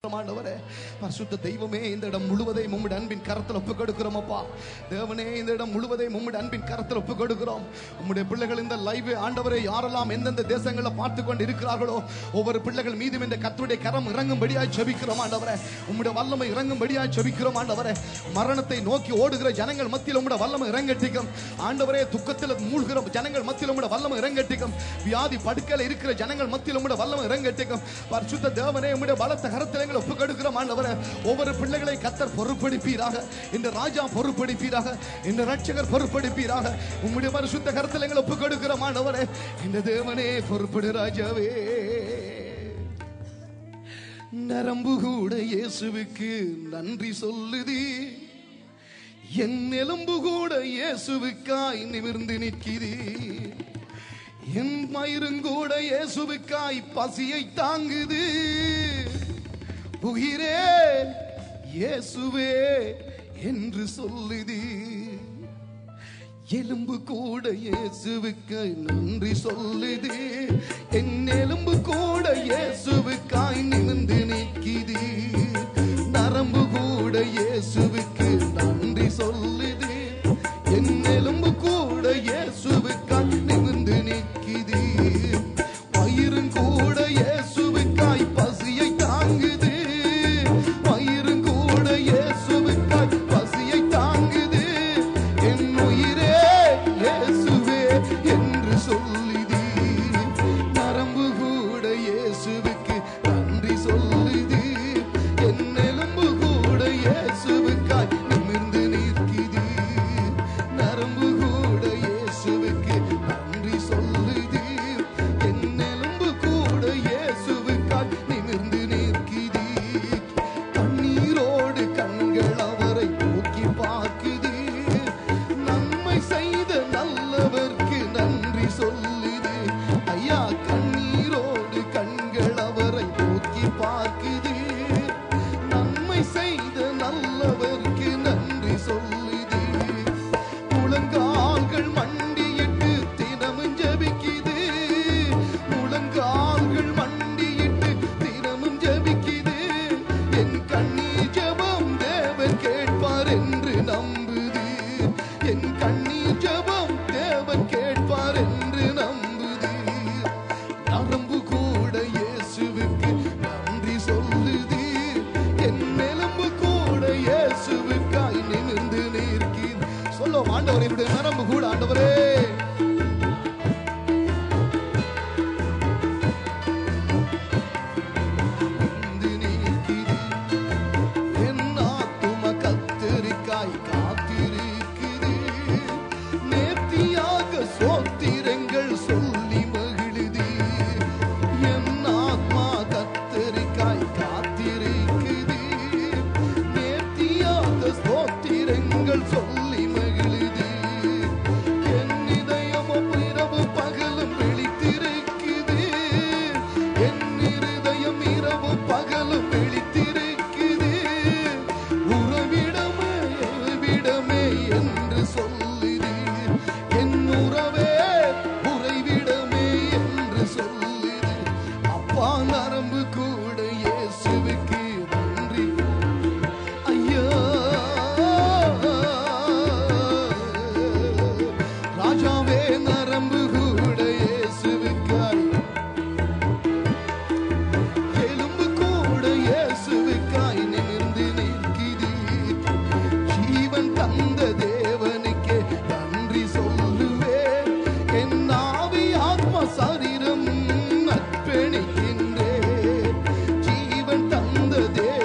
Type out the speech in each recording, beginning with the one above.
ஆண்டவரே பரிசுத்த தெய்வமே இந்த இடம் முழுவதையும் உம்முடைய அன்பின் கரத்தில் ஒப்பு கொடுக்கிறோம் அப்பா தேவனே இந்த இடம் முழுவதையும் உம்முடைய அன்பின் கரத்தில் ஒப்பு கொடுக்கிறோம் உம்முடைய பிள்ளைகள் இந்த லைவ் ஆண்டவரை யாரெல்லாம் எந்தெந்த தேசங்களில் பார்த்து கொண்டு இருக்கிறார்களோ ஒவ்வொரு பிள்ளைகள் மீதும் இந்த கர்த்தருடைய கரம் இறங்கும்படியாய் ஜெபிக்கிறோம் ஆண்டவரே உம்முடைய வல்லமை இறங்கும்படியாய் ஜெபிக்கிறோம் ஆண்டவரே மரணத்தை நோக்கி ஓடுகிற ஜனங்கள் மத்தியில் உம்முடைய வல்லமை இறங்கட்டிக்கும் ஆண்டவரே துக்கத்தில் மூழ்கிற ஜனங்கள் மத்தியில் உம்முடைய வல்லமை இறங்கட்டிக்கும் வியாதி படுக்கையில் இருக்கிற ஜனங்கள் மத்தியில் உம்முடைய வல்லமை இறங்கட்டிக்கும் பரிசுத்த தேவனே உம்முடைய பலத்த கரத்தில் எங்களை ஒப்பு கொடுக்கிறோம் ஆண்டவரே ஒவ்வொரு பிள்ளைகளை கத்தர் பொறுப்படுப்பீராக இந்த ராஜா பொறுப்படுப்பீராக இந்த ரட்சகர் பொறுப்படுப்பீராக உம்முடைய பரிசுத்த கரத்தில் எங்களை ஒப்பு கொடுக்கிறோம் ஆண்டவரே இந்த தேவனே பொறுப்படு ராஜாவே நரம்பு கூட இயேசுவுக்கு நன்றி சொல்லுதி என் எலும்பு கூட இயேசுவுக்காய் நிமிர்ந்து நிற்கிது என் மயிருங்கூட இயேசுவுக்காய் பசியை தாங்குது உயிரே இயேசுவே என்று சொல்லுது எலும்பு கூட இயேசுவுக்கு நன்றி சொல்லுது என் எலும்பு கூட இயேசுவுக்காய் நிமிர்ந்து நிற்கிது நரம்பு கூட இயேசுவுக்கு நன்றி சொல்லுது என் எலும்பு கூட இயேசுவுக்காய் நிமிர்ந்து நிற்கிது வயிறும் கூட இயேசுவுக்காய் பசியை தாங்குது வயிறும் கூட இயேசுவுக்காய் பசியை தாங்குது என் உயிரே இயேசுவே என்று சொல்லுது நரம்பு கூட இயேசுவுக்கு நன்றி சொல்லுது என் எலும்பு கூட இயேசுவுக்காய் நிமிர்ந்து நிற்குது நரம்பு கூட இயேசுவுக்கு நன்றி சொல்லுது என் எலும்பு கூட இயேசுவுக்காய் நிமிர்ந்து நிற்குது கண்ணீரோடு கண்கள் அவரை நோக்கி பார்க்குது நன்மை செய்த நல்லவர்க்கு நன்றி சொல்லுது ஐயா கண்ணீரோடு கண்கள் அவரை நோக்கி பார்க்குது நன்மை செய்த நல்லவர்க்கு நன்றி சொல்லுது முழங்கால்கள் மண்டியிட்டு தினமும் ஜெபிக்குது முழங்கால்கள் மண்டியிட்டு தினமும் ஜெபிக்குது என் கண்ணீர் ஜெபம் தேவன் கேட்பார் என்று நம்புது என் கண்ணீர் ஜெபம் தேவன் கேட்பார் என்று நம்புது நரம்பு கூட இயேசுவுக்கு நன்றி சொல்லுது என் எலும்பு கூட இயேசுவுக்காய் நிமிர்ந்து நிற்கிறேன் சொல்லும் ஆண்டவர் என்னுடைய நரம்பு கூட ஆண்டவரே நிமிர்ந்து நிற்கிறது. என் ஆத்தும கத்தரிக்காய் காத்திருக்குது. நேர்த்தியாக சோத்திரங்கள் சொல்லி மகிழுது. என் ஆத்மா கத்தரிக்காய் காத்திருக்குது. நேர்த்தியாக சோத்திரங்கள் சொல்லி மகிழுது. என் இதயமோ இரவு பகலும் விழித்திருக்குது. என் இருதயம் இரவு பகலும் விழித்திருக்குது. உறவிடமே உறவிடமே என்று சொல்லுது. என் உறவே உறைவிடமே என்று சொல்லுது. அப்பா நரம்பு கூட இயேசுவுக்கு நன்றி ஐயா ராஜாவே நரம்பு கூட இயேசுவுக்காய் எலும்பு கூட இயேசுவுக்காய் நிமிர்ந்து நிற்குது ஜீவன் தந்த தேவனுக்கே நன்றி சொல்லுவேன் என் ஆவி ஆத்ம சரீரம் அர்ப்பணிக்கின்றேன் ஜீவன் தந்த தேவனுக்கே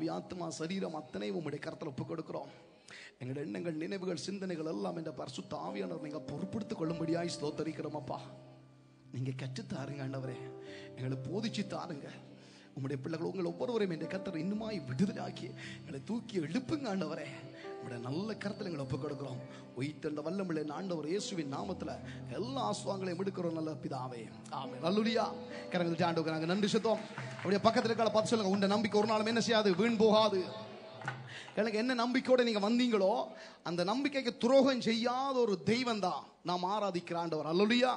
ஆத்மா சரீரம் அத்தனையும் உம்முடைய கருத்தில் ஒப்புக் கொடுக்கிறோம் எங்களுடைய எண்ணங்கள் நினைவுகள் சிந்தனைகள் எல்லாம் என்ற பரிசுத்த ஆவியானவர் நீங்கள் பொறுப்படுத்திக் கொள்ளும்படியாய் ஸ்தோத்தரிக்கிறோம் அப்பா நீங்க கற்றுத் தாருங்க ஆண்டவரே எங்களை போதிச்சு தாருங்க உம்முடைய பிள்ளைகள் உங்கள் ஒவ்வொருவரையும் என் கத்தர் இன்னுமாய் விடுதலாக்கி எங்களை தூக்கி எழுப்புங்க ஆண்டவரே உங்களுடைய நல்ல கருத்தில் எங்களை ஒப்புக் கொடுக்கிறோம் உயிர்த்தெழுந்த வல்லமில்லை ஆண்டவர் இயேசுவின் நாமத்துல எல்லா ஆசுவாங்களையும் எடுக்கிறோம் நல்ல பிதாவே ஆமே நல்லுடியா கரங்கள் ஆண்டவருக்கு நாங்கள் நன்றி சுத்தம் அப்படியே பக்கத்தில் இருக்கால பார்த்து சொல்லுங்க உண்ட நம்பிக்கை ஒரு நாளும் என்ன செய்யாது வீண் போகாது எனக்கு என்ன நம்பிக்கையோட நீங்க வந்தீங்களோ அந்த நம்பிக்கைக்கு துரோகம் செய்யாத ஒரு தெய்வம் தான் நாம் ஆராதிக்கிற ஆண்டவர் அல்லலுயா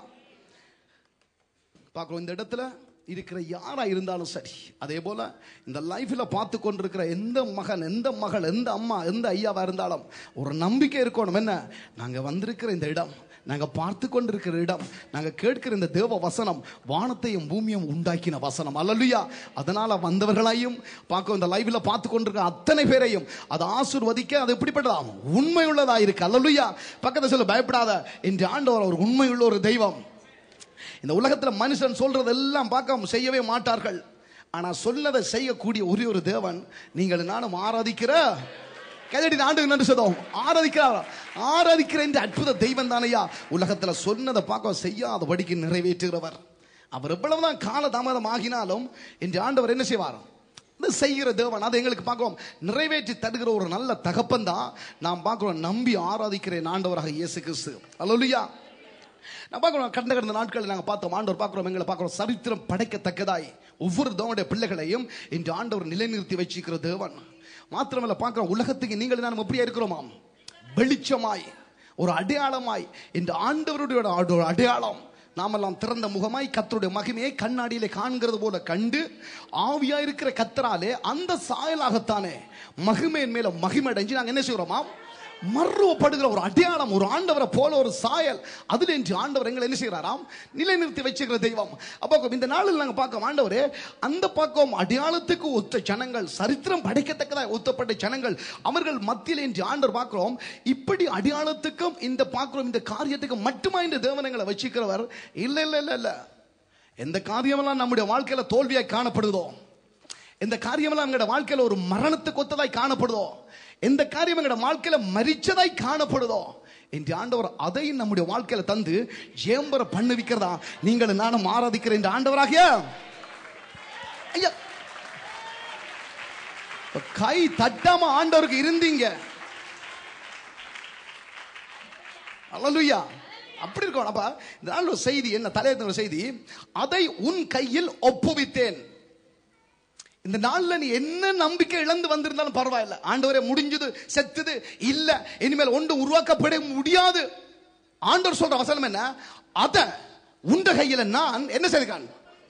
பார்க்குறோம் இந்த இடத்துல இருக்கிற யாரா இருந்தாலும் சரி அதே போல இந்த லைஃப்ல பார்த்து கொண்டிருக்கிற எந்த மகன் எந்த மகள் எந்த அம்மா எந்த ஐயாவா இருந்தாலும் ஒரு நம்பிக்கை இருக்கணும் என்ன நாங்க வந்திருக்கிற இந்த இடம் நாங்க பார்த்து கொண்டிருக்கிற இடம் நாங்க கேட்கிற இந்த தேவ வசனம் வானத்தையும் பூமியும் உண்டாக்கின வசனம் அல்லலுயா அதனால வந்தவர்களையும் பார்க்க இந்த லைவ்ல பார்த்து கொண்டிருக்கிற அத்தனை பேரையும் அதை ஆசிர்வதிக்க அது எப்படிப்பட்டதாம் உண்மையுள்ளதா இருக்கு அல்லலுயா பக்கத்துல சொல்ல பயப்படாத என்று ஆண்டவர் ஒரு உண்மையுள்ள ஒரு தெய்வம் இந்த உலகத்துல மனுஷன் சொல்றதெல்லாம் பார்க்க செய்யவே மாட்டார்கள் ஆனா சொல்லதை செய்யக்கூடிய ஒரே ஒரு தேவன் நீங்கள் நானும் ஆராதிக்கிற கைதடி ஆண்டு நன்றி சொல்லுவோம் ஆராதிக்கிறார் ஆராதிக்கிற இந்த அற்புத தெய்வம் தானையா உலகத்துல சொன்னதை பார்க்க செய்யாதபடிக்கு நிறைவேற்றுகிறவர் அவர் எவ்வளவுதான் கால தாமதம் ஆகினாலும் என்று ஆண்டவர் என்ன செய்வார் இந்த செய்கிற தேவன் அதை எங்களுக்கு பார்க்கிறோம் நிறைவேற்றி தருகிற ஒரு நல்ல தகப்பன் தான் நாம் பார்க்கிறோம் நம்பி ஆராதிக்கிற ஆண்டவராக இயேசு கிறிஸ்து அல்லா நான் பார்க்குறோம் கடந்த கடந்த நாட்களில் நாங்கள் பார்த்தோம் ஆண்டவர் பார்க்குறோம் எங்களை பார்க்குறோம் சரித்திரம் படைக்கத்தக்கதாய் ஒவ்வொரு தேவனுடைய பிள்ளைகளையும் இன்று ஆண்டவர் நிலைநிறுத்தி வச்சிருக்கிற தேவன் மாத்திரமல்ல பார்க்குறோம் உலகத்துக்கு நீங்கள் நான் எப்படியா இருக்கிறோமாம் வெளிச்சமாய் ஒரு அடையாளமாய் இந்த ஆண்டவருடைய ஒரு அடையாளம் நாமெல்லாம் திறந்த முகமாய் கத்தருடைய மகிமையை கண்ணாடியிலே காண்கிறது போல கண்டு ஆவியா இருக்கிற கத்தராலே அந்த சாயலாகத்தானே மகிமையின் மேல மகிமை அடைஞ்சு நாங்க என்ன செய்கிறோமாம் மறுவப்படுகிற ஒரு அடையாளம் ஒரு ஆண்டவரை போல ஒரு சாயல் அதுல என்று ஆண்டவர் எங்களை என்ன செய்கிறாராம் நிலைநிறுத்தி வச்சுக்கிற தெய்வம் அப்போ இந்த நாளில் நாங்கள் பார்க்க ஆண்டவரே அந்த பக்கம் அடையாளத்துக்கு ஒத்த ஜனங்கள் சரித்திரம் படைக்கத்தக்கதாக ஒத்தப்பட்ட ஜனங்கள் அவர்கள் மத்தியில் என்று ஆண்டவர் பார்க்கிறோம் இப்படி அடையாளத்துக்கும் இந்த பார்க்கிறோம் இந்த காரியத்துக்கும் மட்டுமா இந்த தேவனங்களை வச்சுக்கிறவர் இல்ல இல்ல இல்ல இல்ல எந்த காரியமெல்லாம் நம்முடைய வாழ்க்கையில தோல்வியாய் காணப்படுதோ எந்த காரியமெல்லாம் எங்களோட வாழ்க்கையில ஒரு மரணத்துக்கு ஒத்ததாய் காணப்படுதோ எந்த காரியம் எங்களோட வாழ்க்கையில மரிச்சதாய் காணப்படுதோ என்று ஆண்டவர் அதை நம்முடைய வாழ்க்கையில தந்து ஜேம்பர பண்ணுவிக்கிறதா நீங்கள் நானும் ஆராதிக்கிற இந்த ஆண்டவராகிய ஐயா கை தட்டாம ஆண்டவருக்கு இருந்தீங்க அல்லலுயா அப்படி இருக்கும் அப்ப இந்த நாள் ஒரு செய்தி என்ன தலையத்தின் செய்தி அதை உன் கையில் ஒப்புவித்தேன் இந்த நாள்ல நீ என்ன நம்பிக்கை இழந்து வந்திருந்தாலும் பரவாயில்ல ஆண்டவரே முடிஞ்சது செத்துது இல்ல இனிமேல் ஒன்று உருவாக்கப்பட முடியாது ஆண்டவர் சொல்ற வசனம் என்ன அத உண்ட கையில நான் என்ன செய்தான்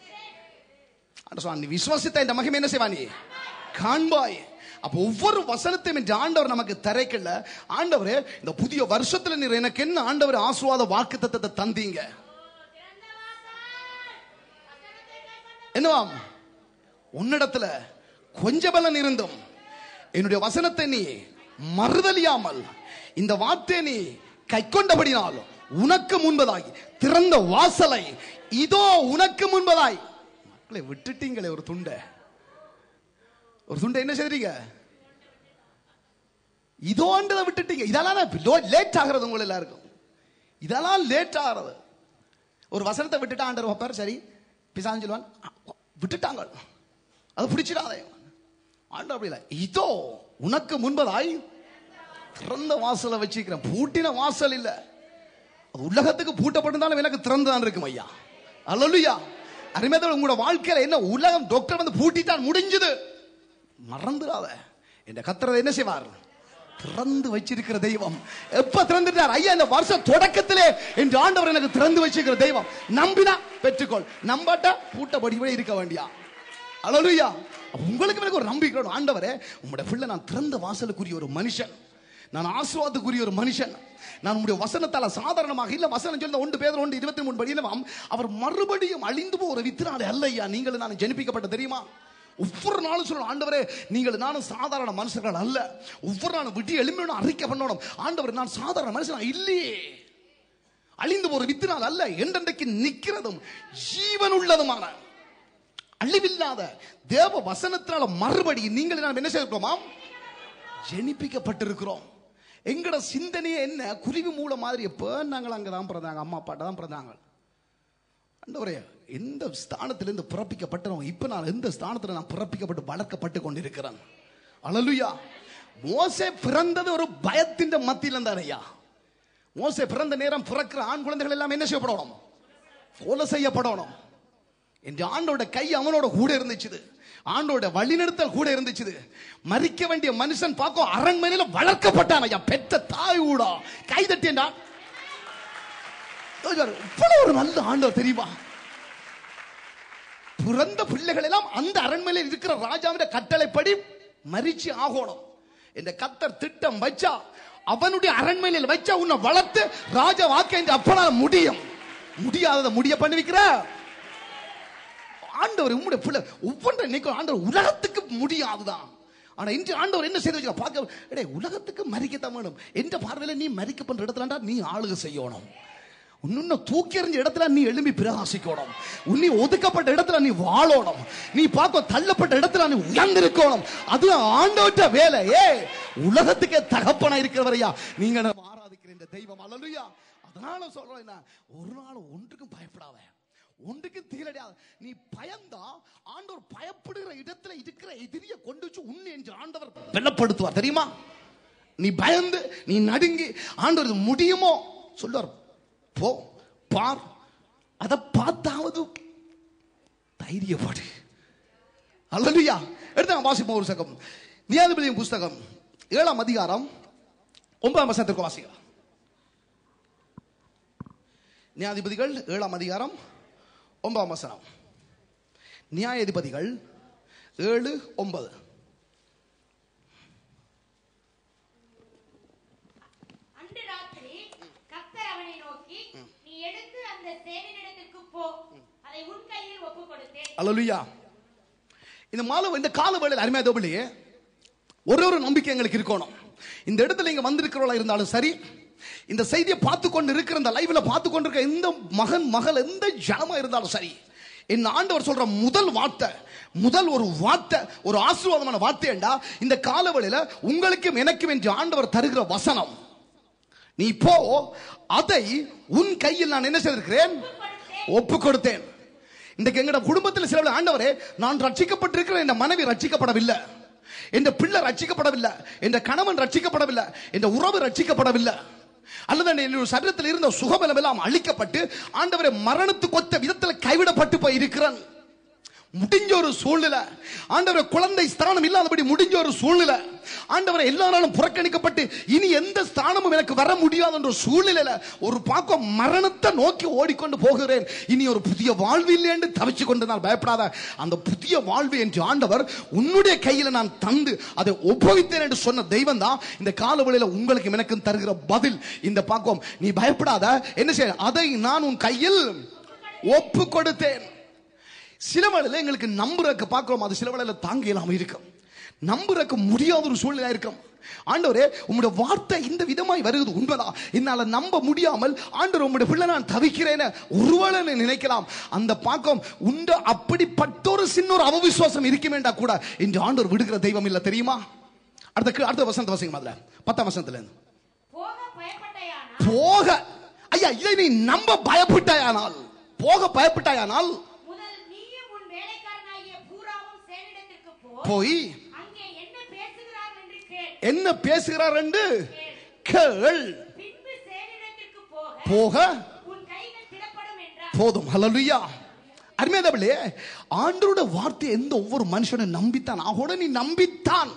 நீ விசுவாசித்த இந்த மகிமை என்ன செய்வா நீ காண்பாய் அப்ப ஒவ்வொரு வசனத்தையும் இந்த ஆண்டவர் நமக்கு தரைக்கல ஆண்டவரே இந்த புதிய வருஷத்துல நீர் எனக்கு என்ன ஆண்டவர் ஆசுவாத வாக்கு தத்தத்தை தந்தீங்க என்னவாம் உன்னிடத்துல கொஞ்ச பலன் இருந்தும் என்னுடைய வசனத்தை நீ மறுதலியாமல் இந்த வார்த்தை நீ கை கொண்டபடினால் உனக்கு முன்பதாய் திறந்த வாசலை இதோ உனக்கு முன்பதாய் மக்களை விட்டுட்டீங்களே ஒரு துண்டை ஒரு துண்டை என்ன செய்றீங்க இதோன்றதை விட்டுட்டீங்க இதெல்லாம் லேட் ஆகிறது உங்களை எல்லாருக்கும் இதெல்லாம் லேட் ஆகிறது ஒரு வசனத்தை விட்டுட்டா ஆண்டர் வைப்பார் சரி பிசான்னு சொல்லுவான் விட்டுட்டாங்க அது பிடிச்சிடாதே ஆண்டவர் அப்படி இல்லை இதோ உனக்கு முன்பதாய் திறந்த வாசலை வச்சிருக்கிறேன் பூட்டின வாசல் இல்ல அது உலகத்துக்கு பூட்டப்பட்டிருந்தாலும் எனக்கு திறந்துதான் இருக்கும் ஐயா அல்லலுயா அருமையாக உங்களோட வாழ்க்கையில என்ன உலகம் டாக்டர் வந்து பூட்டிட்டான் முடிஞ்சது மறந்துடாத என் கத்துறதை என்ன செய்வார் திறந்து வச்சிருக்கிற தெய்வம் எப்ப திறந்துட்டார் ஐயா இந்த வருஷம் தொடக்கத்திலே என்று ஆண்டவர் எனக்கு திறந்து வச்சிருக்கிற தெய்வம் நம்பினா பெற்றுக்கொள் நம்பாட்டா பூட்டப்படிவே இருக்க வேண்டியா அலலுயா உங்களுக்கு எனக்கு ஒரு நம்பிக்கை வேணும். ஆண்டவரே உங்களுடைய பிள்ளை நான் திறந்த வாசலுக்குரிய ஒரு மனுஷன் நான் ஆசுவாதத்துக்குரிய ஒரு மனுஷன் நான் உங்களுடைய வசனத்தால சாதாரணமாக இல்ல வசனம் சொல்ல ஒன்று பேர் ஒன்று இருபத்தி மூணு படியிலும் அவர் மறுபடியும் அழிந்து போகிற வித்தினாலே அல்ல ஐயா நீங்கள் நான் ஜெனிப்பிக்கப்பட்ட தெரியுமா ஒவ்வொரு நாளும் சொல்லணும் ஆண்டவரே நீங்கள் நானும் சாதாரண மனுஷர்கள் அல்ல ஒவ்வொரு நாளும் விட்டு எலும்பணும் அறிக்கை பண்ணணும் ஆண்டவர் நான் சாதாரண மனுஷன் இல்லையே அழிந்து போற வித்தினால் அல்ல என்றென்றைக்கு நிற்கிறதும் ஜீவன் உள்ளதுமான அழிவில்லாத தேவ வசனத்தினால மறுபடி நீங்கள் நாம் என்ன செய்திருக்கிறோமா ஜெனிப்பிக்கப்பட்டிருக்கிறோம் எங்கட சிந்தனையே என்ன குருவி மூல மாதிரி எப்போ நாங்கள் அங்கே தான் பிறந்தாங்க அம்மா அப்பாட்ட தான் பிறந்தாங்க ஆண்டவரே எந்த ஸ்தானத்திலிருந்து பிறப்பிக்கப்பட்டோம் இப்போ நான் எந்த ஸ்தானத்தில் நான் பிறப்பிக்கப்பட்டு வளர்க்கப்பட்டு கொண்டிருக்கிறேன் அழலுயா மோசே பிறந்தது ஒரு பயத்தின் மத்தியில் இருந்தார் ஐயா மோசே பிறந்த நேரம் பிறக்கிற ஆண் குழந்தைகள் எல்லாம் என்ன செய்யப்படணும் கொலை செய்யப்படணும் என்ற ஆண்டோட கை அவனோட கூட இருந்துச்சு ஆண்டோட வழிநடத்தல் கூட இருந்துச்சு மறிக்க வேண்டிய மனுஷன் பார்க்கும் அரண்மனையில வளர்க்கப்பட்டான் ஐயா பெற்ற தாய் ஊடா கை தட்டியண்டா இவ்வளவு ஒரு நல்ல ஆண்டவர் தெரியுமா பிறந்த பிள்ளைகள் எல்லாம் அந்த அரண்மனையில் இருக்கிற ராஜாவின் கட்டளைப்படி மறிச்சு ஆகணும் இந்த கத்தர் திட்டம் வச்சா அவனுடைய அரண்மனையில் வச்சா உன்னை வளர்த்து ராஜா வாக்க என்று அப்பனால முடியும் முடியாததை முடிய பண்ணி வைக்கிற ஆண்டவர் உம்முடைய பிள்ளை ஒவ்வொன்றை நினைக்கும் ஆண்டவர் உலகத்துக்கு முடியாதுதான் ஆனா இன்று ஆண்டவர் என்ன செய்து வச்சுக்க பார்க்க டேய், உலகத்துக்கு மறிக்கத்தான் வேணும் என்ற பார்வையில நீ மறிக்க பண்ற இடத்துல நீ ஆளுக செய்யணும் உன்னை தூக்கி எறிஞ்ச இடத்துல நீ எழும்பி பிரகாசிக்கணும் உன்னை ஒதுக்கப்பட்ட இடத்துல நீ வாழணும் நீ பார்க்க தள்ளப்பட்ட இடத்துல நீ உயர்ந்திருக்கணும் அது ஆண்டவற்ற வேலை ஏ உலகத்துக்கே தகப்பனா இருக்கிறவரையா நீங்க நம்ம ஆராதிக்கிற இந்த தெய்வம் அல்லலுயா அதனால சொல்றேன் என்ன, ஒரு நாள் ஒன்றுக்கும் பயப்படாத ஒன்றுக்கும் தீரடையாது நீ பயந்தா ஆண்டவர் பயப்படுகிற இடத்துல இருக்கிற எதிரிய கொண்டு வச்சு உன்னை என்று ஆண்டவர் வெள்ளப்படுத்துவார் தெரியுமா நீ பயந்து நீ நடுங்கி ஆண்டவர் இது முடியுமோ சொல்லுவார் போ பார் அதை பார்த்தாவது தைரியப்படு அல்லலுயா எடுத்து நான் வாசிப்போம் ஒரு சகம் நியாதிபதியின் புஸ்தகம் ஏழாம் அதிகாரம் ஒன்பதாம் வசனத்திற்கு வாசிக்கலாம் நியாயாதிபதிகள் ஏழாம் அதிகாரம் ஒன்பதாம் வசனம் நியாயாதிபதிகள் ஏழு ஒன்பது அன்று ராத்திரி கர்த்தர் அவனை நோக்கி நீ எடுத்து அந்த சேவனிடத்திற்கு போ அதை உன் கையில் ஒப்புக் கொடுத்தேன் அல்லலுயா இந்த மாலை இந்த கால வேளையில் அருமையா தோபிலேயே ஒரு ஒரு நம்பிக்கை எங்களுக்கு இருக்கணும் இந்த இடத்துல இங்க வந்திருக்கிறவளா இருந்தாலும் சரி இந்த செய்தியை பார்த்து கொண்டு இருக்கிற இந்த லைவ்ல பார்த்து கொண்டிருக்க எந்த மகன் மகள் எந்த ஜனமா இருந்தாலும் சரி என் ஆண்டவர் சொல்ற முதல் வார்த்தை முதல் ஒரு வார்த்தை ஒரு ஆசீர்வாதமான வார்த்தைண்டா இந்த காலவெளியில உங்களுக்கும் எனக்கும் என்று ஆண்டவர் தருகிற வசனம் நீ போ அதை உன் கையில் நான் என்ன செய்திருக்கிறேன் ஒப்பு கொடுத்தேன் இன்றைக்கு எங்கட குடும்பத்தில் சில வேளை, ஆண்டவரே நான் ரட்சிக்கப்பட்டிருக்கிற இந்த மனைவி ரட்சிக்கப்படவில்லை என்ற பிள்ளை ரட்சிக்கப்படவில்லை என்ற கணவன் ரட்சிக்கப்படவில்லை என்ற உறவு ரட்சிக்கப்படவில்லை அல்லது என்னுடைய சரீரத்தில் இருந்த சுகபலம் எல்லாம் அழிக்கப்பட்டு ஆண்டவரை மரணத்துக்கு ஒத்த விதத்தில் கைவிடப்பட்டு போய் இருக்கிறான் முடிஞ்ச ஒரு சூழ்நிலை ஆண்டவரை குழந்தை ஸ்தானம் இல்லாதபடி முடிஞ்ச ஒரு சூழ்நிலை ஆண்டவரை எல்லா நாளும் புறக்கணிக்கப்பட்டு இனி எந்த ஸ்தானமும் எனக்கு வர முடியாத என்ற சூழ்நிலையில ஒரு பாக்கம் மரணத்தை நோக்கி ஓடிக்கொண்டு போகிறேன் இனி ஒரு புதிய வாழ்வு இல்லை என்று தவிச்சு கொண்டு நான் பயப்படாத அந்த புதிய வாழ்வு என்று ஆண்டவர் உன்னுடைய கையில நான் தந்து அதை ஒப்புவித்தேன் என்று சொன்ன தெய்வம் தான் இந்த காலவெளியில உங்களுக்கு எனக்கும் தருகிற பதில் இந்த பாக்கம் நீ பயப்படாத என்ன செய்ய அதை நான் உன் கையில் ஒப்பு கொடுத்தேன் சில வேளையில எங்களுக்கு நம்புறதுக்கு பார்க்கிறோம் அது சில வேளையில தாங்க இல்லாம இருக்கும் நம்புறதுக்கு முடியாத ஒரு சூழ்நிலை இருக்கும் ஆண்டவரே உம்முடைய வார்த்தை இந்த விதமாய் வருகிறது உண்மைதான் என்னால நம்ப முடியாமல் ஆண்டவர் உம்முடைய பிள்ளை நான் தவிக்கிறேன்னு ஒருவேளை நீ நினைக்கலாம் அந்த பாக்கம் உண்ட அப்படிப்பட்ட ஒரு சின்ன ஒரு அவவிசுவாசம் இருக்குமேண்டா கூட இன்று ஆண்டவர் விடுகிற தெய்வம் இல்ல தெரியுமா அடுத்த கீழ் அடுத்த வசந்த வசங்க முதல்ல பத்தாம் வசனத்துல இருந்து போக பயப்பட்டையானா போக ஐயா இதை நீ நம்ப பயப்பட்டாயானால் போக பயப்பட்டாயானால் முதல் நீயும் உன் வேலைக்காரனாகிய பூராவும் சேனிடத்திற்கு போ போய் அங்கே என்ன பேசுகிறார் என்று கேள் என்ன பேசுகிறார் என்று கேள் பின்பு சேனிடத்திற்கு போக போக உன் கைகள் திறப்படும் என்றார் போதும் ஹalleluya அருமையாதவளே ஆண்டவருடைய வார்த்தை எந்த ஒவ்வொரு மனுஷனும் நம்பித்தான் ஆகோட நீ நம்பித்தான்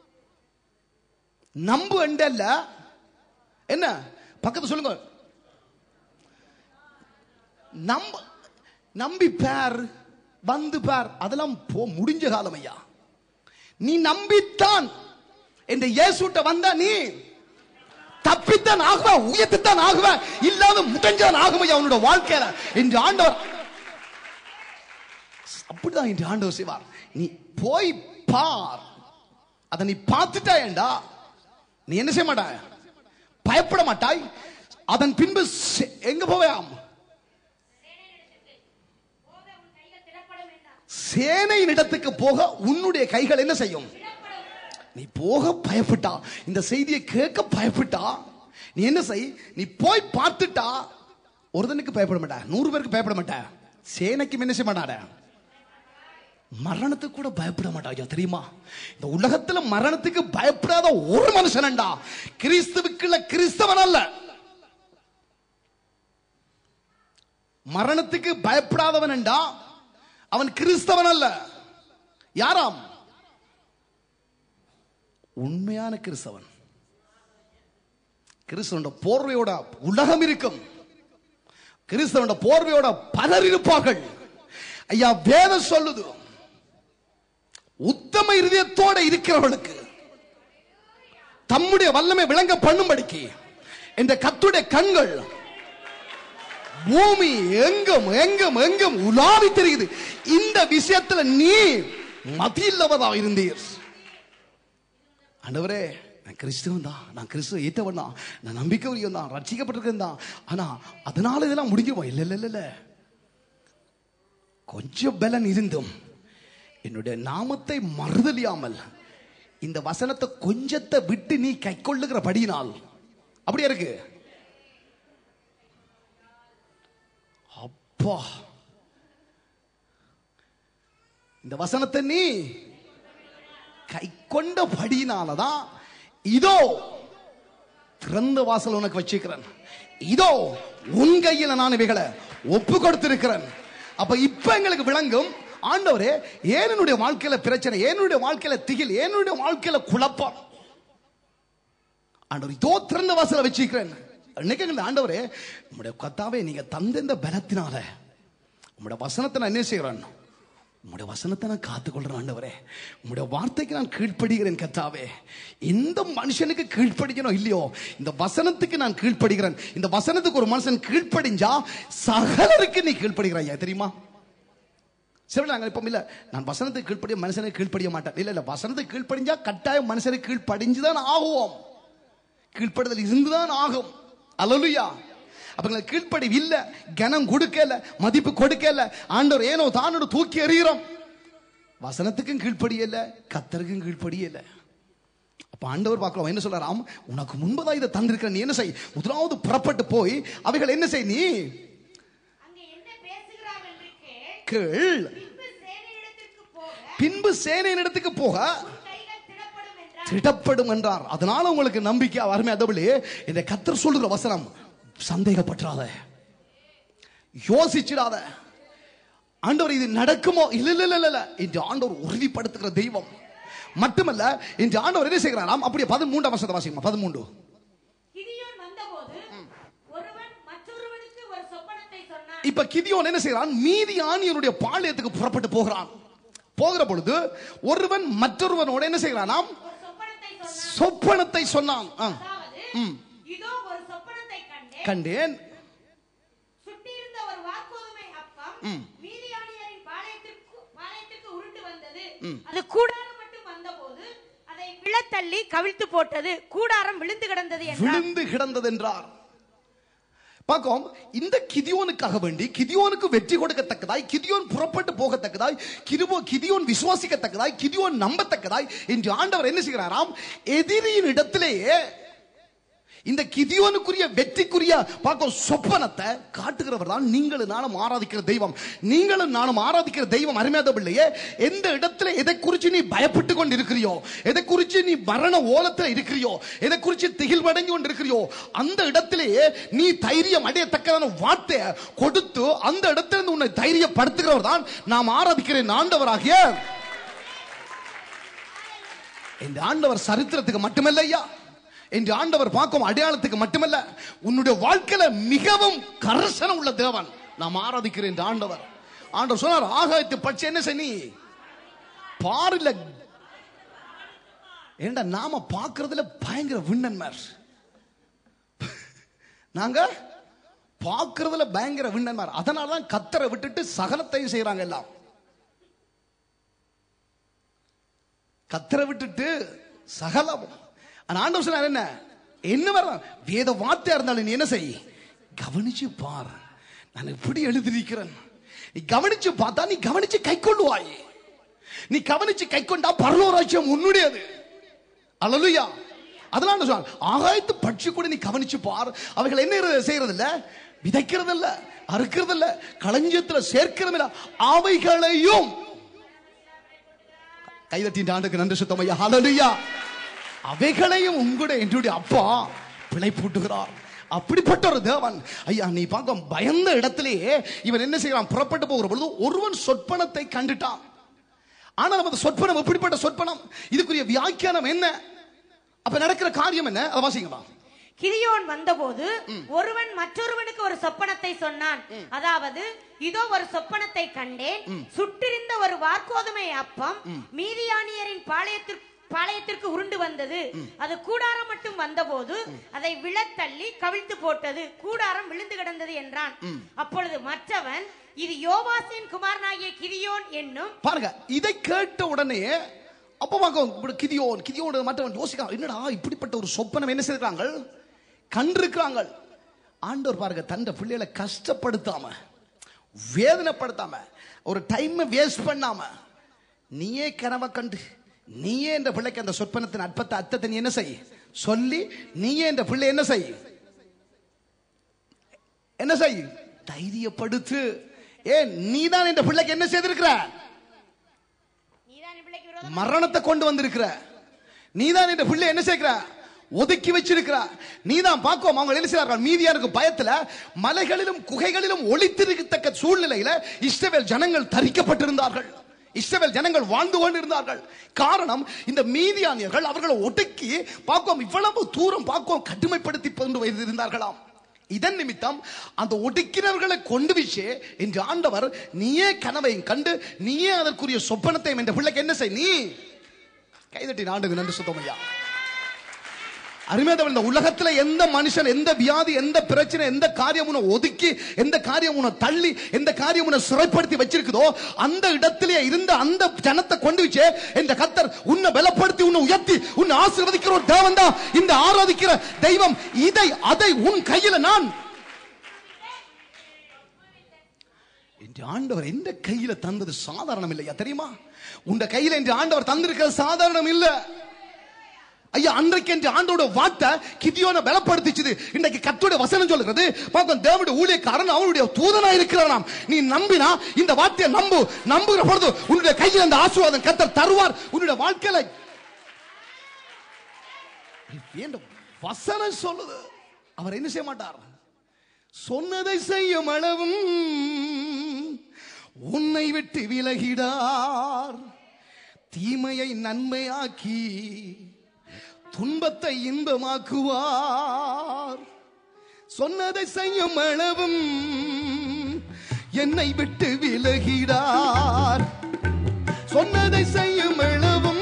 நம்பு என்றல்ல என்ன பக்கத்து சொல்லுங்க நம்ப நம்பி பார் வந்து பார் அதெல்லாம் போ முடிஞ்ச காலம் ஐயா நீ நம்பித்தான் என்ற இயேசுட்ட வந்தா நீ தப்பித்தான் ஆகுவ உயர்த்தித்தான் ஆகுவ இல்லாத முடஞ்சான் ஆகும் ஐயா உன்னோட வாழ்க்கையில என்று ஆண்டவர் அப்படிதான் இன்று ஆண்டவர் செய்வார் நீ போய் பார் அதை நீ பார்த்துட்டாயண்டா நீ என்ன செய்ய மாட்டாய் பயப்பட மாட்டாய் அதன் பின்பு செ- எங்க போவாம் போக உன் கைகள் திறப்படும் என்றார் சேனையின் இடத்துக்கு போக உன்னுடைய கைகள் என்ன செய்யும் நீ போக பயப்பட்டா இந்த செய்தியை கேட்க பயப்பட்டா நீ என்ன செய் நீ போய் பார்த்துட்டா ஒருத்தனுக்கு பயப்பட மாட்டா நூறு பேருக்கு பயப்பட மாட்டா சேனைக்கு என்ன செய்ய மாட்டாட மரணத்துக்கு கூட பயப்பட மாட்டாங்க தெரியுமா இந்த உலகத்துல மரணத்துக்கு பயப்படாத ஒரு மனுஷனண்டா கிறிஸ்துவுக்குள்ள கிறிஸ்தவன் அல்ல மரணத்துக்கு பயப்படாதவன்டா அவன் கிறிஸ்தவன் அல்ல யாராம் உண்மையான கிறிஸ்தவன் கிறிஸ்தவனோட போர்வையோட உலகம் இருக்கும் கிறிஸ்தவனோட போர்வையோட பலர் இருப்பார்கள் ஐயா வேதம் சொல்லுது உத்தம இருதயத்தோட இருக்கிறவர்களுக்கு தம்முடைய வல்லமை விளங்க பண்ணும்படிக்கு இந்த கத்துடைய கண்கள் பூமி எங்கும் எங்கும் எங்கும் உலாவி தெரியுது இந்த விஷயத்துல நீ மதியில்லவதா இருந்தீர் ஆண்டவரே நான் கிறிஸ்துவன் தான் நான் கிறிஸ்துவ ஏற்றவன் தான் நான் நம்பிக்கை உரியவன் தான் ரட்சிக்கப்பட்டிருக்கேன் தான் ஆனா அதனால இதெல்லாம் முடிஞ்சுமா இல்ல இல்ல இல்ல இல்ல கொஞ்சம் பலன் இருந்தும் என்னுடைய நாமத்தை மறுதலியாமல் இந்த வசனத்தை கொஞ்சத்தை விட்டு நீ கை கொள்ளுகிற படியினால் அப்படியா இருக்கு அப்பா இந்த வசனத்தை நீ கை கொண்ட படியினாலதான் இதோ திறந்த வாசல் உனக்கு வச்சிருக்கிறேன் இதோ உன் கையில நான் இவைகளை ஒப்பு கொடுத்திருக்கிறேன் அப்ப இப்ப எங்களுக்கு விளங்கும் ஆண்டவரே ஏன் என்னுடைய வாழ்க்கையில பிரச்சனை ஏன் என்னுடைய வாழ்க்கையில திகில் ஏன் என்னுடைய வாழ்க்கையில குழப்பம் ஆண்டவர் இதோ திறந்த வாசலை வச்சிருக்கிறேன் இன்னைக்கு எங்களுக்கு ஆண்டவரே உம்முடைய கத்தாவே நீங்க தந்த இந்த பலத்தினால உம்முடைய வசனத்தை நான் என்ன செய்கிறேன் உம்முடைய வசனத்தை நான் காத்துக்கொள்றேன் ஆண்டவரே உம்முடைய வார்த்தைக்கு நான் கீழ்ப்படுகிறேன் கத்தாவே எந்த மனுஷனுக்கு கீழ்ப்படிக்கணும் இல்லையோ இந்த வசனத்துக்கு நான் கீழ்ப்படுகிறேன் இந்த வசனத்துக்கு ஒரு மனுஷன் கீழ்ப்படிஞ்சா சகலருக்கு நீ கீழ்ப்படுகிறாய் தெரியுமா சரி நாங்கள் இப்போ இல்ல நான் வசனத்துக்கு கீழ்ப்படிய மனுஷனுக்கு கீழ்ப்படிய மாட்டேன் இல்ல இல்ல வசனத்துக்கு கீழ்ப்படிஞ்சா கட்டாயம் மனுஷனுக்கு கீழ்ப்படிஞ்சுதான் ஆகுவோம் கீழ்ப்படுதல் இருந்துதான் ஆகும் அல்லலுயா அப்ப கீழ்ப்படி இல்ல கனம் கொடுக்கல மதிப்பு கொடுக்கல ஆண்டவர் ஏனோ தானோட தூக்கி எறிகிறோம் வசனத்துக்கும் கீழ்ப்படியல கத்தருக்கும் கீழ்ப்படியல அப்ப ஆண்டவர் பார்க்கலாம் என்ன சொல்றாராம் உனக்கு முன்பதா இதை தந்திருக்கிற நீ என்ன செய் முதலாவது புறப்பட்டு போய் அவைகள் என்ன செய் நீ அங்கே என்ன பேசுகிறார் என்று கேள் கேள் பின்பு சேனையிடத்திற்கு போக பின்பு சேனையின் இடத்துக்கு போக உன் கைகள் திடப்படும் என்றார் திடப்படும் என்றார் அதனால உங்களுக்கு நம்பிக்கை அருமை அதபடி இந்த கத்தர் சொல்லுகிற வசனம் சந்தேகப்பற்றாத யோசிச்சிடாத ஆண்டவர் இது நடக்குமோ இல்ல இல்ல இல்ல இல்ல இந்த ஆண்டவர் உறுதிப்படுத்துகிற தெய்வம் மட்டுமல்ல இந்த ஆண்டவர் என்ன செய்கிறாராம் அப்படியே பதிமூன்றாம் வருஷத்தை வாசிக்கமா பதிமூன்று கிதியோன் வந்தபோது ஒருவன் மற்றொருவனுக்கு ஒரு சொப்பனத்தை சொன்னான் இப்ப கிதியோன் என்ன செய்கிறான் மீதி ஆணியனுடைய பாளையத்துக்கு புறப்பட்டு போகிறான் போகிற பொழுது ஒருவன் மற்றொருவனோட என்ன செய்கிறானாம் ஒரு சொப்பனத்தை சொன்னான் சொப்பனத்தை சொன்னான் ஆ. அதாவது ம். இதோ ஒரு சொப்பனத்தை கண்டேன் கண்டேன் சுட்டியிருந்த ஒரு வார்கோதுமை அப்பம் மீதியானியரின் பாளையத்திற்கு பாளையத்திற்கு உருண்டு வந்தது அது கூடாரம் மட்டும் வந்தபோது அதை விழத்தள்ளி கவிழ்த்து போட்டது கூடாரம் விழுந்து கிடந்தது என்றார் விழுந்து கிடந்தது என்றார் பார்க்கும் இந்த கிதியோனுக்காக வேண்டி கிதியோனுக்கு வெற்றி கொடுக்கத்தக்கதாய் கிதியோன் புறப்பட்டு போகத்தக்கதாய் கிருபோ கிதியோன் விசுவாசிக்கத்தக்கதாய் கிதியோன் நம்பத்தக்கதாய் என்று ஆண்டவர் என்ன செய்கிறாராம் எதிரியின் இடத்திலேயே இந்த கிதியோனுக்குரிய வெற்றிக்குரிய பார்க்கும் சொப்பனத்தை காட்டுகிறவர் தான் நீங்களும் நானும் ஆராதிக்கிற தெய்வம் நீங்களும் நானும் ஆராதிக்கிற தெய்வம் அருமையாத பிள்ளையே எந்த இடத்துல எதை குறித்து நீ பயப்பட்டு கொண்டு இருக்கிறியோ எதை குறித்து நீ மரண ஓலத்தில் இருக்கிறியோ எதை குறித்து திகில் அடைஞ்சு கொண்டு இருக்கிறியோ அந்த இடத்திலேயே நீ தைரியம் அடையத்தக்கதான வார்த்தையை கொடுத்து அந்த இடத்திலிருந்து உன்னை தைரியப்படுத்துகிறவர் தான் நாம் ஆராதிக்கிற இந்த ஆண்டவராகிய இந்த ஆண்டவர் சரித்திரத்துக்கு மட்டுமல்ல ஐயா என்று ஆண்டவர் பார்க்கும் அடையாளத்துக்கு மட்டுமல்ல உன்னுடைய வாழ்க்கையில மிகவும் கரசனம் உள்ள தேவன் நாம் ஆராதிக்கிற இந்த ஆண்டவர் ஆண்டவர் சொன்னார் ஆகாயத்து பட்சம் என்ன செய்ய நீ பாருல ஏண்டா நாம பார்க்கறதுல பயங்கர விண்ணன்மார் நாங்க பார்க்கறதுல பயங்கர விண்ணன்மார் அதனால தான் கத்தரை விட்டுட்டு சகலத்தையும் செய்றாங்க எல்லாம் கத்தரை விட்டுட்டு சகலமும் ஆனா ஆண்டவர் சொன்னார் என்ன என்ன வர வேத வார்த்தையா இருந்தாலும் நீ என்ன செய் கவனிச்சு பார் நான் எப்படி எழுதியிருக்கிறேன் நீ கவனிச்சு பார்த்தா நீ கவனிச்சு கை கொள்ளுவாய் நீ கவனிச்சு கை கொண்டா பரலோராஜ்யம் உன்னுடையது அல்லலுயா அதெல்லாம் நான் சொல்றேன். ஆகாயத்து பட்சி கூட நீ கவனிச்சு பார் அவைகள் என்ன செய்யறது இல்ல விதைக்கிறது இல்ல அறுக்கிறது இல்ல களஞ்சியத்துல சேர்க்கிறது இல்ல அவைகளையும் கைதட்டின் ஆண்டுக்கு நன்றி சுத்தமையா ஹalleluya அவைகளையும் உங்களுடைய என்னுடைய அப்பா பிழை பூட்டுகிறார் அப்படிப்பட்ட ஒரு தேவன் ஐயா நீ பார்க்க பயந்த இடத்திலேயே இவன் என்ன செய்யறான் புறப்பட்டு போகிற பொழுது ஒருவன் சொற்பனத்தை கண்டுட்டான் ஆனா நமது சொற்பனம் எப்படிப்பட்ட சொற்பனம் இதுக்குரிய வியாக்கியானம் என்ன அப்ப நடக்கிற காரியம் என்ன அதை வாசிங்கம்மா கிதியோன் வந்தபோது ஒருவன் மற்றொருவனுக்கு ஒரு சொப்பனத்தை சொன்னான் அதாவது இதோ ஒரு சொப்பனத்தை கண்டேன் சுட்டிருந்த ஒரு வார்க்கோதுமை அப்பம் மீதியானியரின் பாளையத்திற்கு பாளையத்திற்கு உருண்டு வந்தது அது கூடாரம் மட்டும் வந்தபோது அதை விழத்தள்ளி கவிழ்த்து போட்டது கூடாரம் விழுந்து கிடந்தது என்றான் அப்பொழுது மற்றவன் இது யோவாசின் குமாரனாகிய கிதியோன் என்னும் பாருங்க இதை கேட்ட உடனே அப்ப பார்க்க கிதியோன் கிதியோன் மற்றவன் யோசிக்கலாம் என்னடா இப்படிப்பட்ட ஒரு சொப்பனம் என்ன செய்திருக்காங்க கண்டிருக்கிறாங்க ஆண்டவர் பாருங்க தந்த பிள்ளைகளை கஷ்டப்படுத்தாம வேதனைப்படுத்தாம ஒரு டைம் வேஸ்ட் பண்ணாம நீயே கனவை கண்டு நீயே இந்த பிள்ளைக்கு அந்த சொப்பனத்தின் அற்பத்தை அர்த்தத்தை நீ என்ன செய் சொல்லி நீயே இந்த பிள்ளை என்ன செய் என்ன செய் தைரியப்படுத்து ஏ நீதான் இந்த பிள்ளைக்கு என்ன செய்திருக்கிற நீதான் பிள்ளைக்கு விரோதம் மரணத்தை கொண்டு வந்திருக்கிற நீதான் இந்த பிள்ளை என்ன செய்கிற ஒதுக்கி வச்சிருக்கிற நீதான் பார்க்கும் அவங்க என்ன செய்வார்கள் மீதியாருக்கு பயத்துல மலைகளிலும் குகைகளிலும் ஒளித்திருக்கத்தக்க சூழ்நிலையில இஸ்ரவேல் ஜனங்கள் தரிக்கப்பட்டிருந்தார்கள் இஸ்ரவேல் ஜனங்கள் வாழ்ந்து கொண்டிருந்தார்கள் காரணம் இந்த மீதியானியர்கள் அவர்களை ஒடுக்கி பார்க்கும் இவ்வளவு தூரம் பார்க்கும் கடுமைப்படுத்தி கொண்டு வைத்திருந்தார்களாம் இதன் நிமித்தம் அந்த ஒடுக்கினர்களை கொண்டு வச்சு என்று ஆண்டவர் நீயே கனவையும் கண்டு நீயே அதற்குரிய சொப்பனத்தையும் என்ற பிள்ளைக்கு என்ன செய் நீ கைதட்டி நாண்டுக்கு நன்றி சுத்தமையா அருமையாதவன் இந்த உலகத்துல எந்த மனுஷன் எந்த வியாதி எந்த பிரச்சனை எந்த காரியம் உன்னை ஒதுக்கி எந்த காரியம் உன்னை தள்ளி எந்த காரியம் உன்னை சிறைப்படுத்தி வச்சிருக்குதோ அந்த இடத்திலே இருந்த அந்த ஜனத்தை கொண்டு வச்சு இந்த கத்தர் உன்னை பலப்படுத்தி உன்னை உயர்த்தி உன்னை ஆசீர்வதிக்கிற ஒரு தேவன் தான் இந்த ஆராதிக்கிற தெய்வம் இதை அதை உன் கையில நான் என்று ஆண்டவர் எந்த கையில தந்தது சாதாரணம் இல்லையா தெரியுமா உண்ட கையில என்று ஆண்டவர் தந்திருக்கிறது சாதாரணம் இல்ல ஐயா அன்றைக்கு என்று ஆண்டோட வார்த்தை கிதியோனை பலப்படுத்திச்சுது இன்றைக்கு கத்தோட வசனம் சொல்லுகிறது பார்க்கும் தேவனுடைய ஊழியக்காரன் அவனுடைய தூதனா இருக்கிறானாம் நீ நம்பினா இந்த வார்த்தையை நம்பு நம்புகிற பொழுது உன்னுடைய கையில் அந்த ஆசீர்வாதம் கத்தர் தருவார் உன்னுடைய வாழ்க்கையில வேண்டும் வசனம் சொல்லுது அவர் என்ன செய்ய மாட்டார் சொன்னதை செய்யும் அளவும் உன்னை விட்டு விலகிடார் தீமையை நன்மையாக்கி துன்பத்தை இன்பமாக்குவார் சொன்னதை செய்யும் அளவும் என்னை விட்டு விலகிடார் சொன்னதை செய்யும் அளவும்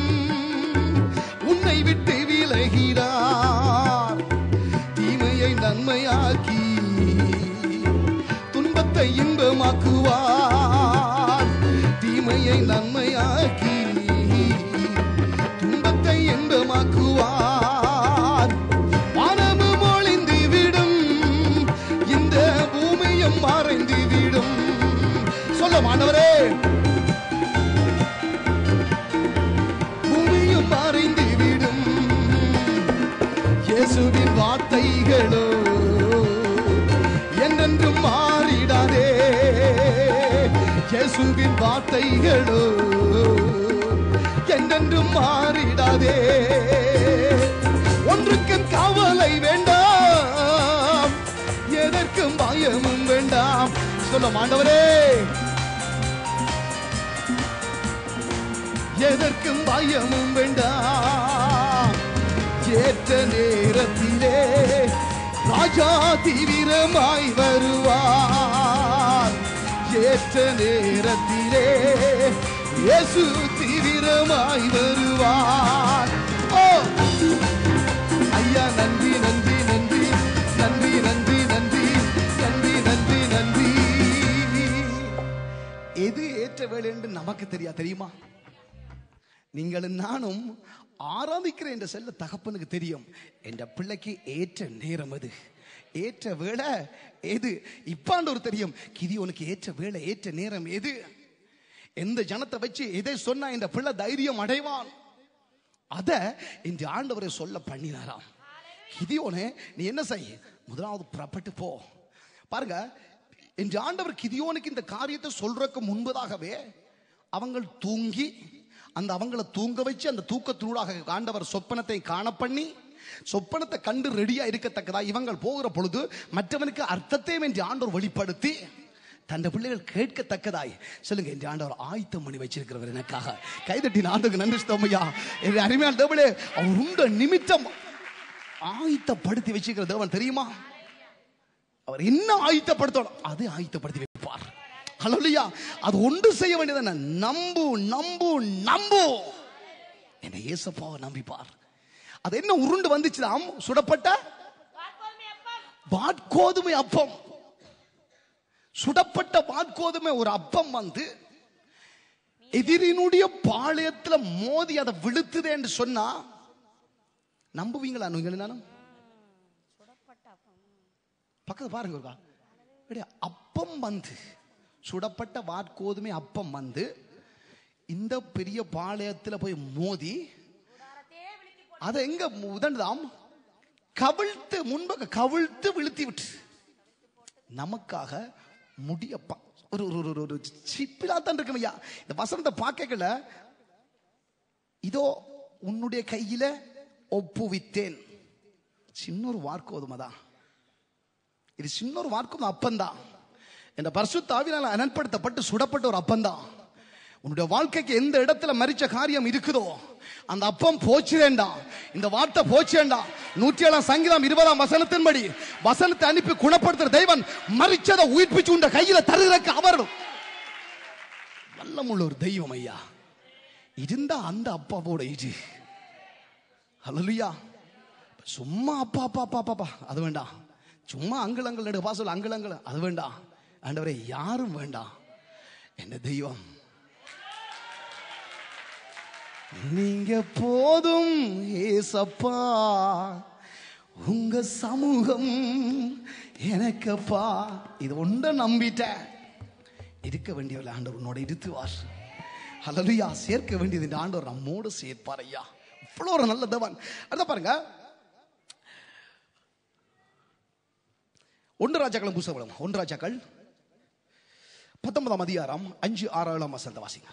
உன்னை விட்டு விலகிடார் தீமையை நன்மையாக்கி துன்பத்தை இன்பமாக்குவார் தீமையை நன்மையாக்கி துன்பத்தை இன்பமாக்குவார் வானமும் ஒளிந்து விடும் இந்த பூமியும் மறைந்து விடும் சொல்ல மாணவரே பூமியும் மறைந்து விடும் இயேசுவின் வார்த்தைகளோ என்றென்றும் மாறிடாதே இயேசுவின் வார்த்தைகளோ என்றென்றும் மாறிடாதே ஒன்றுக்கும் கவலை வேண்டாம் எதற்கும் பயமும் வேண்டாம் சொல்ல மாண்டவரே எதற்கும் பயமும் வேண்டாம் ஏற்ற நேரத்திலே ராஜா தீவிரமாய் வருவார் ஏற்ற நேரத்திலே இயேசு தீவிரமாய் வருவார் ஓ ஐயா நன்றி நன்றி நன்றி நன்றி நன்றி நன்றி நன்றி நன்றி நன்றி எது ஏற்ற வேலை என்று நமக்கு தெரியா தெரியுமா நீங்களும் நானும் ஆராதிக்கிற என்ற செல்ல தகப்பனுக்கு தெரியும் என்ற பிள்ளைக்கு ஏற்ற நேரம் அது ஏற்ற வேலை எது இப்பாண்டு ஒரு தெரியும் கிதியோனுக்கு ஏற்ற வேலை ஏற்ற நேரம் எது எந்த ஜனத்தை வச்சு எதை சொன்னா இந்த பிள்ளை தைரியம் அடைவான் அத இந்த ஆண்டவரை சொல்ல பண்ணினாராம் கிதியோனே நீ என்ன செய்ய முதலாவது புறப்பட்டு போ பாருங்க இந்த ஆண்டவர் கிதியோனுக்கு இந்த காரியத்தை சொல்றதுக்கு முன்பதாகவே அவங்கள் தூங்கி அந்த அவங்கள தூங்க வச்சு அந்த தூக்கத்தினூடாக ஆண்டவர் சொப்பனத்தை காண பண்ணி சொப்பனத்தை கண்டு ரெடியா இருக்கத்தக்கதா இவங்கள் போகிற பொழுது மற்றவனுக்கு அர்த்தத்தையும் என்று ஆண்டவர் வெளிப்படுத்தி தந்த பிள்ளைகள் கேட்கத்தக்கதாய் சொல்லுங்க என்று ஆண்டவர் ஆயத்தம் பண்ணி வச்சிருக்கிறவர் எனக்காக கைதட்டின் ஆண்டுக்கு நன்றி ஸ்தோமையா என் அருமையான தேவனே அவர் உண்ட நிமித்தம் ஆயத்தப்படுத்தி வச்சிருக்கிற தேவன் தெரியுமா அவர் என்ன ஆயத்தப்படுத்தணும் அது ஆயத்தப்படுத்தி வைப்பார் ஹலோலியா அது ஒன்று செய்ய வேண்டியது நம்பு நம்பு நம்பு என்னை ஏசப்பாவை நம்பிப்பார் அது என்ன உருண்டு வந்துச்சுதாம் சுடப்பட்ட வார்கோதுமை அப்பம் வாட்கோதுமை அப்பம் சுடப்பட்ட வாட்கோதுமை ஒரு அப்பம் வந்து எதிரினுடைய பாளையத்துல மோதி அதை விழுத்துது என்று சொன்னா நம்புவீங்களா நீங்க நானும் பக்கத்து பாருங்க ஒருக்கா அப்படியே அப்பம் வந்து சுடப்பட்ட வாட்கோதுமை அப்பம் வந்து இந்த பெரிய பாளையத்துல போய் மோதி கூடாரத்தையே விழித்து போட்டு அதை எங்க உதண்டுதாம் கவிழ்த்து முன்பக்க கவிழ்த்து விழுத்தி விட்டு நமக்காக முடியப்பா ஒரு ஒரு ஒரு ஒரு சிப்பிலா தான் இருக்கும் ஐயா இந்த வசனத்தை பார்க்கல இதோ உன்னுடைய கையில ஒப்புவித்தேன் சின்ன ஒரு வார்க்கோதுமை தான் இது சின்ன ஒரு வார்க்கும் அப்பந்தான் என்ற பரிசுத்தாவினால் அனன்படுத்தப்பட்டு சுடப்பட்ட ஒரு அப்பந்தான் உன்னுடைய வாழ்க்கைக்கு எந்த இடத்துல மறிச்ச காரியம் இருக்குதோ அந்த அப்பம் போச்சு வேண்டாம் இந்த வார்த்தை போச்சு வேண்டாம் நூற்றி ஏழாம் சங்கீதம் இருபதாம் வசனத்தின்படி வசனத்தை அனுப்பி குணப்படுத்துற தெய்வன் மறிச்சதை உயிர்ப்பிச்சு உண்ட கையில தருகிறக்கு அவர் வல்லமுள்ள ஒரு தெய்வம் ஐயா இருந்தா அந்த அப்பாவோட இது ஹalleluya சும்மா அப்பா அப்பா அப்பா அப்பா, அப்பா அது வேண்டாம் சும்மா அங்கிள் அங்கிள் நடு பாசல் அங்கிள் அங்கிள் அது வேண்டாம் ஆண்டவரே யாரும் வேண்டாம் என்ன தெய்வம் நீங்க போதும் ஏசப்பா உங்க சமூகம் எனக்கப்பா இது ஒன்றை நம்பிட்டேன் இருக்க வேண்டியவர்கள் ஆண்டவர் உன்னோட இருத்துவார் ஹalleluya சேர்க்க வேண்டியது இந்த ஆண்டவர் நம்மோடு சேர்ப்பார் ஐயா இவ்வளோ ஒரு நல்ல தேவன் அடுத்த பாருங்க ஒன்று ராஜாக்களும் புஸ்தகம் ஒன்று ராஜாக்கள் பத்தொன்பதாம் அதிகாரம் அஞ்சு ஆறு ஏழாம் வசந்த வாசிங்க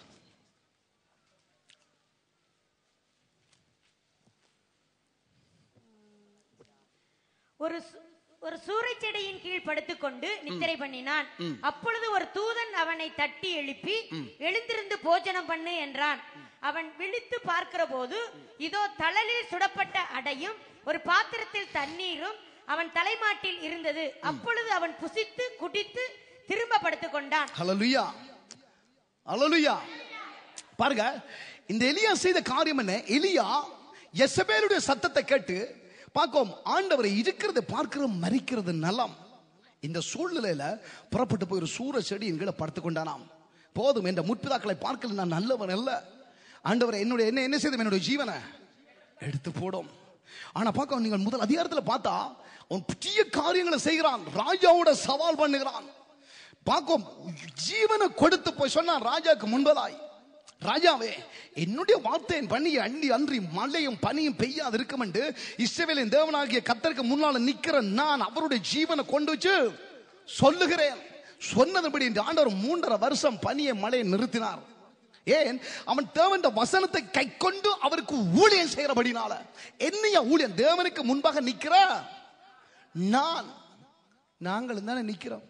ஒரு சு- ஒரு சூறைச் செடியின் கீழ் படுத்துக்கொண்டு நித்திரை பண்ணினான் அப்பொழுது ஒரு தூதன் அவனை தட்டி எழுப்பி எழுந்திருந்து போஜனம் பண்ணு என்றான் அவன் விழித்து பார்க்கிற போது இதோ தழலில் சுடப்பட்ட அடையும் ஒரு பாத்திரத்தில் தண்ணீரும் அவன் தலைமாட்டில் இருந்தது அப்பொழுது அவன் புசித்து குடித்து திரும்ப படுத்துக் கொண்டான் ஹalleluya ஹalleluya பாருங்க இந்த எலியா செய்த காரியம் என்ன எலியா எசபேலுடைய சத்தத்தை கேட்டு பார்க்கும் ஆண்டவரை இருக்கிறது பார்க்கிற மறிக்கிறது நலம் இந்த சூழ்நிலையில புறப்பட்டு போய் ஒரு சூற செடி என்கிட்ட படுத்துக் கொண்டானாம் போதும் என்ற முற்பிதாக்களை பார்க்கல நான் நல்லவன் அல்ல ஆண்டவரை என்னுடைய என்ன என்ன செய்தோம் என்னுடைய ஜீவனை எடுத்து போடும் ஆனா பார்க்க நீங்கள் முதல் அதிகாரத்துல பார்த்தா அவன் புதிய காரியங்களை செய்கிறான் ராஜாவோட சவால் பண்ணுகிறான் பார்க்கும் ஜீவனை கொடுத்து போய் சொன்னான் ராஜாக்கு முன்பதாய் ராஜாவே என்னுடைய வார்த்தையின் பணியை அண்டி அன்றி மழையும் பனியும் பெய்யாது இருக்கும் என்று இஸ்ரவேலின் தேவனாகிய கத்தருக்கு முன்னால நிக்கிற நான் அவருடைய ஜீவனை கொண்டு வச்சு சொல்லுகிறேன் சொன்னதுபடி இந்த ஆண்டவர் மூன்றரை வருஷம் பனியை மழையை நிறுத்தினார் ஏன் அவன் தேவன் வசனத்தை கை கொண்டு அவருக்கு ஊழியம் செய்யறபடினால என்னைய ஊழியம் தேவனுக்கு முன்பாக நிக்கிற நான் நாங்களும் தானே நிக்கிறோம்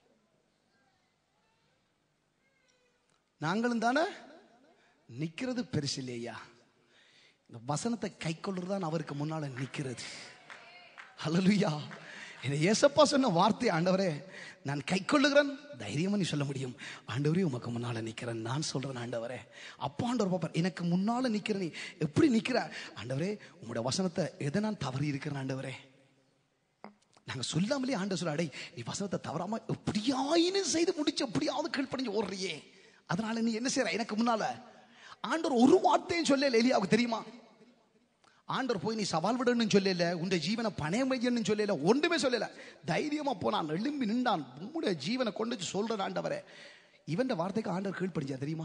நாங்களும் தானே நிக்கிறது பெருசு இல்லையா இந்த வசனத்தை கை தான் அவருக்கு முன்னால நிக்கிறது ஹalleluya என்னை ஏசப்பா சொன்ன வார்த்தை ஆண்டவரே நான் கை கொள்ளுகிறேன் தைரியமா நீ சொல்ல முடியும் ஆண்டவரே உமக்கு முன்னால நிக்கிறேன் நான் சொல்றேன் ஆண்டவரே அப்பா ஆண்டவர் பாப்பார் எனக்கு முன்னால நிக்கிற நீ எப்படி நிக்கிற ஆண்டவரே உங்களுடைய வசனத்தை எதை நான் தவறி இருக்கிறேன் ஆண்டவரே நாங்க சொல்லாமலே ஆண்ட சொல்ல அடே நீ வசனத்தை தவறாம எப்படியாயினும் செய்து முடிச்சு எப்படியாவது கீழ்ப்படிஞ்சு ஓடுறியே அதனால நீ என்ன செய்யற எனக்கு முன்னால ஆண்டவர் ஒரு வார்த்தையும் சொல்ல எலியாவுக்கு தெரியுமா ஆண்டவர் போய் நீ சவால் விடணும்னு சொல்லல உன்னுடைய ஜீவனை பணயம் வையணும்னு சொல்லல ஒன்றுமே சொல்லல தைரியமா போனான் எழும்பி நின்றான் உன்னுடைய ஜீவனை கொண்டு வந்து சொல்ற ஆண்டவரே இவன் வார்த்தைக்கு ஆண்டவர் கீழ்ப்படிஞ்சா தெரியுமா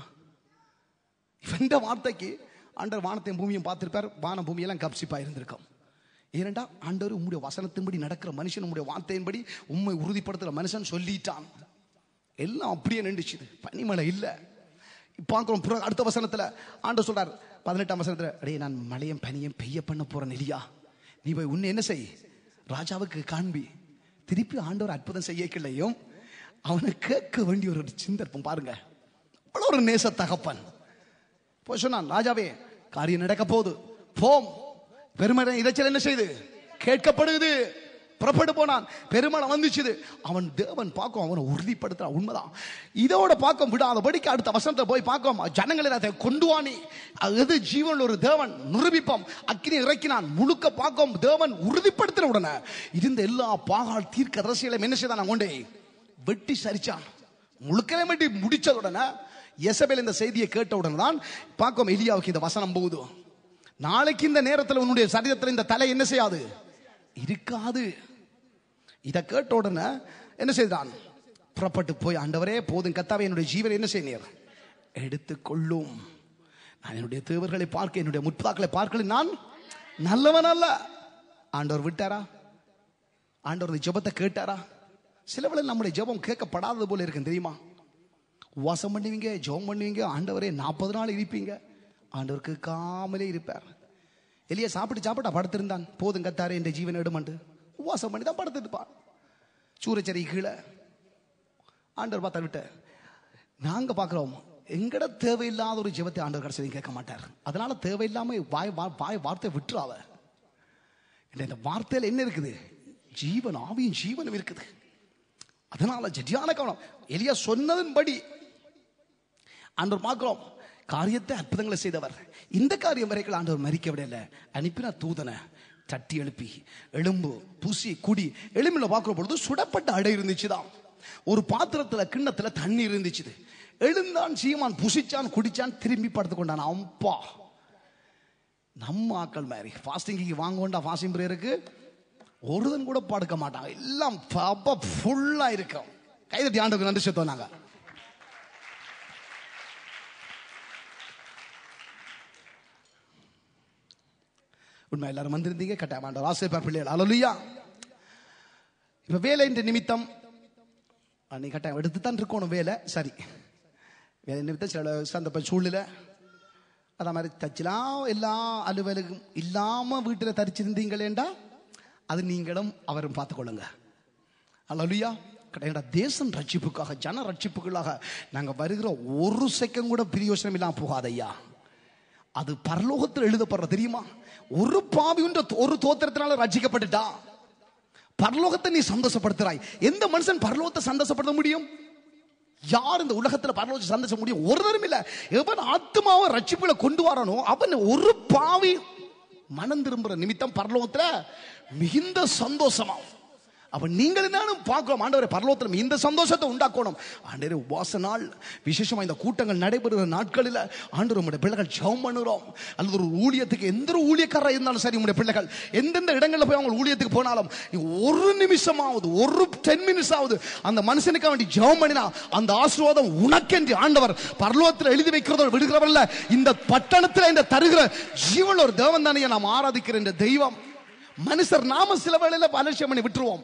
இவன் வார்த்தைக்கு ஆண்டவர் வானத்தையும் பூமியும் பார்த்திருப்பார் வான பூமியெல்லாம் கப்சிப்பா இருந்திருக்கும் ஏனண்டா ஆண்டவர் உம்முடைய வசனத்தின்படி நடக்கிற மனுஷன் உம்முடைய வார்த்தையின்படி உண்மை உறுதிப்படுத்துற மனுஷன் சொல்லிட்டான் எல்லாம் அப்படியே நின்றுச்சு பனிமழை இல்லை பார்க்கிறோம் பிற- அடுத்த வசனத்துல ஆண்டவர் சொல்றார் பதினெட்டாம் வசனத்துல அடே நான் மழையும் பனியும் பெய்ய பண்ண போறேன் இல்லையா நீ போய் உன்னை என்ன செய் ராஜாவுக்கு காண்பி திருப்பி ஆண்டவர் அற்புதம் செய்யக்கலையும் அவனை கேட்க வேண்டிய ஒரு சிந்தர்ப்பம் பாருங்க அவ்வளோ ஒரு நேச தகப்பன் போய் சொன்னான் ராஜாவே காரியம் நடக்க போகுது போம் பெருமழை இதைச்சல் என்ன செய்து கேட்கப்படுது புறப்பட்டு போனான் பெருமழை வந்துச்சுது அவன் தேவன் பார்க்கும் அவனை உறுதிப்படுத்துறான் உண்மைதான் இதோட பார்க்க விடாதபடிக்கு அடுத்த வசனத்தை போய் பார்க்கும் ஜனங்களை அதை கொண்டு வாணி எது ஜீவன் ஒரு தேவன் நிரூபிப்போம் அக்கினி இறக்கினான் முழுக்க பார்க்கும் தேவன் உறுதிப்படுத்தின உடனே இருந்த எல்லா பாகால் தீர்க்க ரசிகளையும் என்ன செய்தான் கொண்டே வெட்டி சரிச்சான் முழுக்கவே வெட்டி முடிச்ச உடனே எசபேல் இந்த செய்தியை கேட்ட உடனே தான் பார்க்கும் எலியாவுக்கு இந்த வசனம் போகுது நாளைக்கு இந்த நேரத்தில் உன்னுடைய சரீரத்தில் இந்த தலை என்ன செய்யாது இருக்காது இதை கேட்ட உடனே என்ன செய்தான் புறப்பட்டு போய் ஆண்டவரே போதும் கத்தாவே என்னுடைய ஜீவனை என்ன செய்ய எடுத்துக்கொள்ளும் நான் என்னுடைய தேவர்களை பார்க்க என்னுடைய முற்பாக்களை பார்க்கல நான் நல்லவன் அல்ல ஆண்டவர் விட்டாரா ஆண்டவர் இந்த ஜெபத்தை கேட்டாரா சிலவள நம்முடைய ஜெபம் கேட்கப்படாதது போல இருக்கு தெரியுமா உவாசம் பண்ணுவீங்க ஜெபம் பண்ணுவீங்க ஆண்டவரே நாற்பது நாள் இருப்பீங்க ஆண்டவர் கேட்காமலே இருப்பார் எலியா சாப்பிட்டு சாப்பிட்டா படுத்திருந்தான் போதும் கத்தாரே என்ற ஜீவனை எடுமண்டு உவாசம் பண்ணி தான் படுத்துட்டுப்பான் சூரச்சரி கீழே ஆண்டவர் பார்த்தா விட்ட நாங்க பார்க்கிறோம் எங்கட தேவையில்லாத ஒரு ஜெபத்தை ஆண்டவர் கடைசி கேட்க மாட்டார் அதனால தேவையில்லாம வாய் வா- வாய் வார்த்தை விட்டுறாவ இந்த வார்த்தையில என்ன இருக்குது ஜீவன் ஆவியும் ஜீவனும் இருக்குது அதனால ஜடியான கவனம் எலியா சொன்னதன்படி ஆண்டவர் பார்க்கிறோம் காரியத்தை அற்புதங்களை செய்தவர் இந்த காரியம் வரைக்கும் ஆண்டவர் மறிக்க விடல அனுப்பின தூதனை தட்டி எழுப்பி எலும்பு பூசி குடி எலும்பில் பார்க்கிற பொழுது சுடப்பட்ட அடை இருந்துச்சுதான் ஒரு பாத்திரத்துல கிண்ணத்துல தண்ணி இருந்துச்சு எழுந்தான் சீமான் புசிச்சான் குடிச்சான் திரும்பி படுத்து கொண்டான் அம்பா நம்ம ஆக்கள் மாதிரி ஃபாஸ்டிங்க்கு வாங்க வேண்டாம் ஃபாஸ்டிங் பிரேயருக்கு ஒருதன் கூட படுக்க மாட்டாங்க எல்லாம் ஃபுல்லா இருக்கும் கைதட்டி ஆண்டுக்கு நன்றி செத்தோம் நாங்க உண்மை எல்லாரும் வந்திருந்தீங்க கட்டாயம் ஆண்டவர் ஆசிரியர் பிள்ளைகள் அலலுயா இப்ப வேலை என்ற நிமித்தம் ஆ, நீ கட்டாயம் எடுத்து தான் இருக்கணும் வேலை சரி வேலை நிமித்தம் சில சந்தர்ப்ப சூழ்நிலை அதே மாதிரி தச்சலாம் எல்லா அலுவலகம் இல்லாம வீட்டுல தரிச்சிருந்தீங்களேண்டா அது நீங்களும் அவரும் பார்த்துக்கொள்ளுங்க அல்லலுயா கிடையாடா தேசம் ரட்சிப்புக்காக ஜன ரட்சிப்புகளாக நாங்க வருகிற ஒரு செகண்ட் கூட பிரியோசனம் இல்லாம போகாதையா அது பரலோகத்தில் எழுதப்படுற தெரியுமா ஒரு பாவி உன்ற ஒரு தோத்திரத்தினால ரட்சிக்கப்பட்டுட்டா பரலோகத்தை நீ சந்தோஷப்படுத்துறாய் எந்த மனுஷன் பரலோகத்தை சந்தோஷப்படுத்த முடியும் யார் இந்த உலகத்துல பரலோகத்தை சந்தோஷம் முடியும் ஒருவரும் இல்ல எவன் ஆத்மாவை ரட்சிப்புல கொண்டு வரானோ அவன் ஒரு பாவி மனம் திரும்புற நிமித்தம் பரலோகத்துல மிகுந்த சந்தோஷமா அப்ப நீங்கள் நானும் பார்க்கிறோம் ஆண்டவரை பரலோகத்தில் இந்த சந்தோஷத்தை உண்டாக்கணும் ஆண்டவரே உபாச நாள் விசேஷமா இந்த கூட்டங்கள் நடைபெறுகிற நாட்களில் ஆண்டவர் உங்களுடைய பிள்ளைகள் ஜெபம் பண்ணுறோம் அல்லது ஒரு ஊழியத்துக்கு எந்த ஒரு ஊழியக்காரராக இருந்தாலும் சரி உங்களுடைய பிள்ளைகள் எந்தெந்த இடங்களில் போய் அவங்க ஊழியத்துக்கு போனாலும் நீ ஒரு நிமிஷமாவது ஒரு டென் மினிட்ஸ் ஆகுது அந்த மனுஷனுக்கு வேண்டி ஜெபம் பண்ணினா அந்த ஆசீர்வாதம் உனக்கென்று ஆண்டவர் பரலோகத்தில் எழுதி வைக்கிறதோ விடுகிறவல்ல இந்த பட்டணத்தில் இந்த தருகிற ஜீவன் ஒரு தேவன் தானே நாம் ஆராதிக்கிற இந்த தெய்வம் மனுஷர் நாம சில வேளையில அலட்சியம் பண்ணி விட்டுருவோம்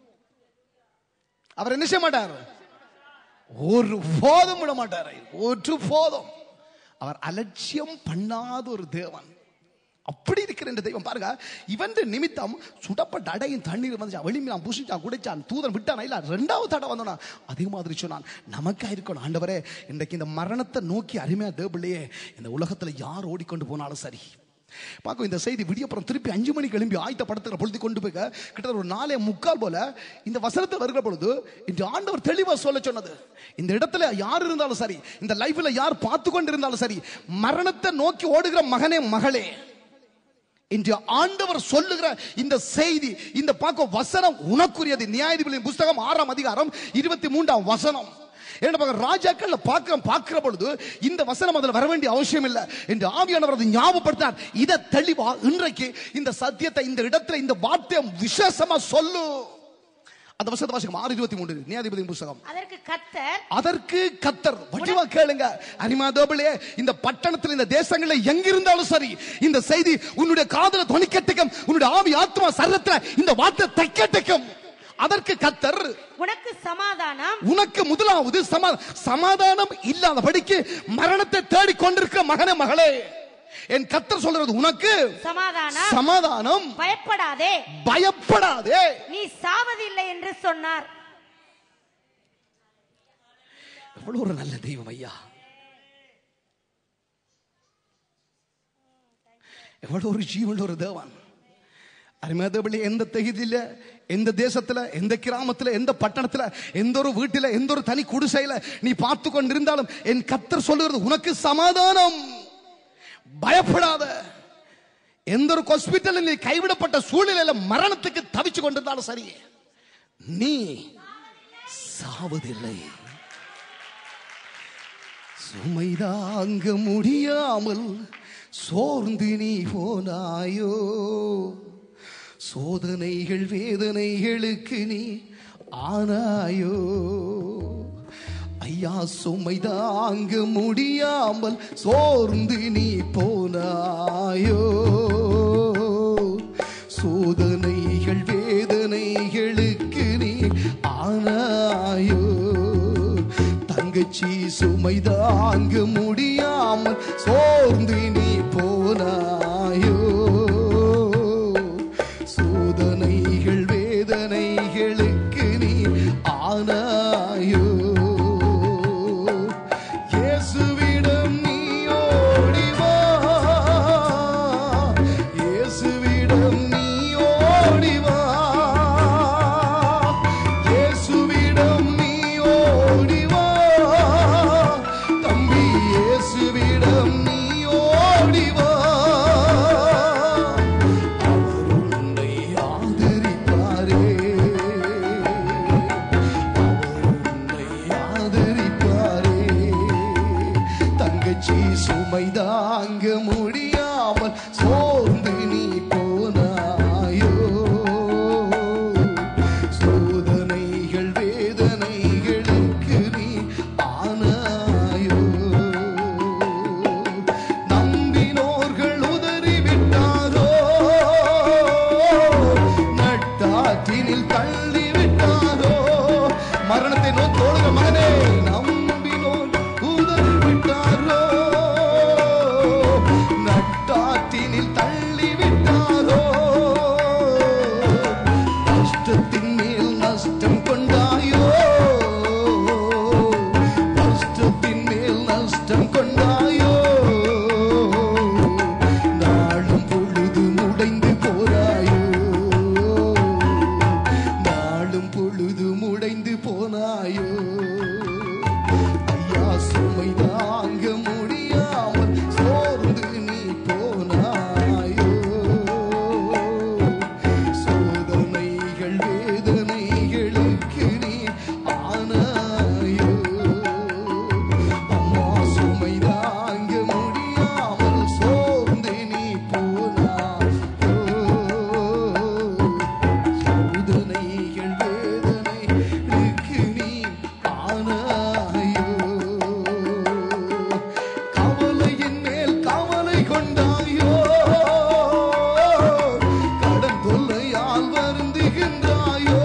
அவர் என்ன செய்ய மாட்டார் ஒரு போதும் விட மாட்டார் ஒரு போதும் அவர் அலட்சியம் பண்ணாத ஒரு தேவன் அப்படி இருக்கிற இந்த தெய்வம் பாருங்க இவன் நிமித்தம் சுடப்பட்ட அடையும் தண்ணீர் வந்து வெளிமையான் புசிச்சான் குடிச்சான் தூதன் விட்டான் இல்ல ரெண்டாவது தடவை வந்தோனா அதே மாதிரி சொன்னான் நமக்கா இருக்கணும் ஆண்டவரே இன்றைக்கு இந்த மரணத்தை நோக்கி அருமையா தேவபிள்ளையே இந்த உலகத்துல யார் ஓடிக்கொண்டு போனாலும் சரி பார்க்கும் இந்த செய்தி விடியப்புறம் திருப்பி அஞ்சு மணிக்கு எழும்பி ஆயத்தப்படுத்துகிற பொழுது கொண்டு போய் கிட்டத்தட்ட ஒரு நாளே முக்கால் போல இந்த வசனத்தை வருகிற பொழுது இந்த ஆண்டவர் தெளிவா சொல்ல சொன்னது இந்த இடத்துல யார் இருந்தாலும் சரி இந்த லைஃப்ல யார் பார்த்து கொண்டு இருந்தாலும் சரி மரணத்தை நோக்கி ஓடுகிற மகனே மகளே இன்று ஆண்டவர் சொல்லுகிற இந்த செய்தி இந்த பார்க்க வசனம் உனக்குரியது நியாயாதிபதியின் புஸ்தகம் ஆறாம் அதிகாரம் இருபத்தி மூன்றாம் வசனம் என்ன பார்க்க ராஜாக்கள்ல பார்க்கிற பார்க்கிற பொழுது இந்த வசனம் அதில் வர வேண்டிய அவசியம் இல்லை என்று ஆவியானவர் அதை ஞாபகப்படுத்தினார் இதை தெளிவா இன்றைக்கு இந்த சத்தியத்தை இந்த இடத்துல இந்த வார்த்தையை விசேஷமா சொல்லு அந்த வசனத்தை வாசிக்கும் ஆறு இருபத்தி மூன்று நியாயாதிபதி புஸ்தகம் அதற்கு கத்தர் அதற்கு கத்தர் வடிவா கேளுங்க அரிமாதோபிளே இந்த பட்டணத்தில் இந்த தேசங்களில் எங்கிருந்தாலும் சரி இந்த செய்தி உன்னுடைய காதல துணிக்கட்டுக்கும் உன்னுடைய ஆவி ஆத்மா சரீரத்துல இந்த வார்த்தை தைக்கட்டுக்கும் அதற்கு கத்தர் உனக்கு சமாதானம் உனக்கு முதலாவது சமா சமாதானம் இல்லாதபடிக்கு மரணத்தை தேடிக் கொண்டிருக்கிற மகனே மகளே என் கத்தர் சொல்றது உனக்கு சமாதானம் சமாதானம் பயப்படாதே பயப்படாதே நீ சாவதில்லை என்று சொன்னார் எவ்வளவு ஒரு நல்ல தெய்வம் ஐயா எவ்வளவு ஒரு ஜீவன் ஒரு தேவன் அருமையாதபடி எந்த தகுதியில எந்த தேசத்துல எந்த கிராமத்துல எந்த பட்டணத்துல எந்த ஒரு வீட்டில எந்த ஒரு தனி குடிசையில நீ பார்த்து கொண்டிருந்தாலும் என் கத்தர் சொல்லுகிறது உனக்கு சமாதானம் பயப்படாத எந்த ஒரு ஹாஸ்பிட்டலில் நீ கைவிடப்பட்ட சூழ்நிலையில மரணத்துக்கு தவிச்சு கொண்டிருந்தாலும் சரி நீ சாவதில்லை சுமைதாங்க முடியாமல் சோர்ந்து நீ போனாயோ சோதனைகள் வேதனைகளுக்கு நீ ஆனாயோ ஐயா சுமைதாங்க முடியாமல் சோர்ந்து நீ போனாயோ சோதனைகள் வேதனைகளுக்கு நீ ஆனாயோ தங்கச்சி சுமை தாங்க முடியாமல் சோர்ந்து நீ போனாயோ சோதனைகள் வேதனைகளுக்கு நீ ஆனாயோ இயேசுவிடம் நீ ஓடி வா இயேசுவிடம் நீ ஓடி வா இயேசுவிடம் நீ ஓடி வா தம்பி இயேசுவிடம் நீ ஓடி வா அவர் உன்னை ஆதரிப்பாரே அவர் உன்னை ஆதரிப்பாரே தங்கச்சி சுமை தாங்க முடியாமல் சோர்ந்து நீ போனாயோ சோதனைகள் வேதனைகளுக்கு நீ ஆனாயோ நம்பினோர்கள் உதறிவிட்டாரோ நட்டாற்றினில் தள்ளிவிட்டாரோ மரணத்தை நோக்கோடுக மகனே நம்பினோர் உதறிவிட்டாரோ நட்டாற்றினில் தள்ளிவிட்டாரோ நஷ்டத்தின் மேல் நஷ்டம் கொண்டாயோ நஷ்டத்தின் மேல் நஷ்டம் கொண்டாயோ நாளும் பொழுது முடைந்து போராயோ நாளும் பொழுது முடைந்து போனாயோ ஐயா சுமை தாங்க முடியாமல் சோர்ந்து நீ போனாயோ சோதனைகள் வேதனைகளுக்கு நீ ஆனாயோ அம்மா சுமை தாங்க முடியாமல் சோர்ந்து நீ போனாயோ சோதனைகள் வேதனைகளுக்கு நீ ஆனாயோ கவலையின் மேல் கவலை கொண்டாயோ கடன் தொல்லையால் வருந்துகின்றாயோ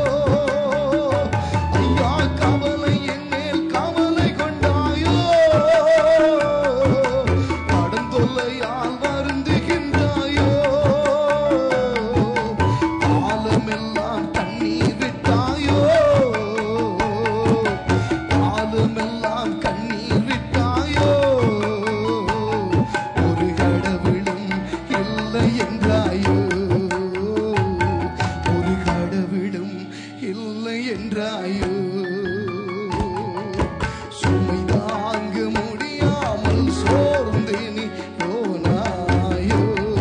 ஐயா கவலையின் மேல் கவலை கொண்டாயோ கடன் தொல்லையால் வருந்துகின்றாயோ காலமெல்லாம் கண்ணீர் விட்டாயோ காலமெல்லாம் கண்ணீர் விட்டாயோ ஒரு கடவுளும் இல்லை என்றாயோ ஒரு கடவுளும் இல்லை என்றாயோ சுமை தாங்க முடியாமல் சோர்ந்து நீ போனாயோ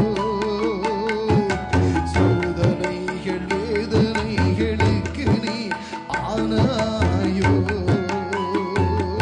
சோதனைகள் வேதனைகளுக்கு நீ ஆனாயோ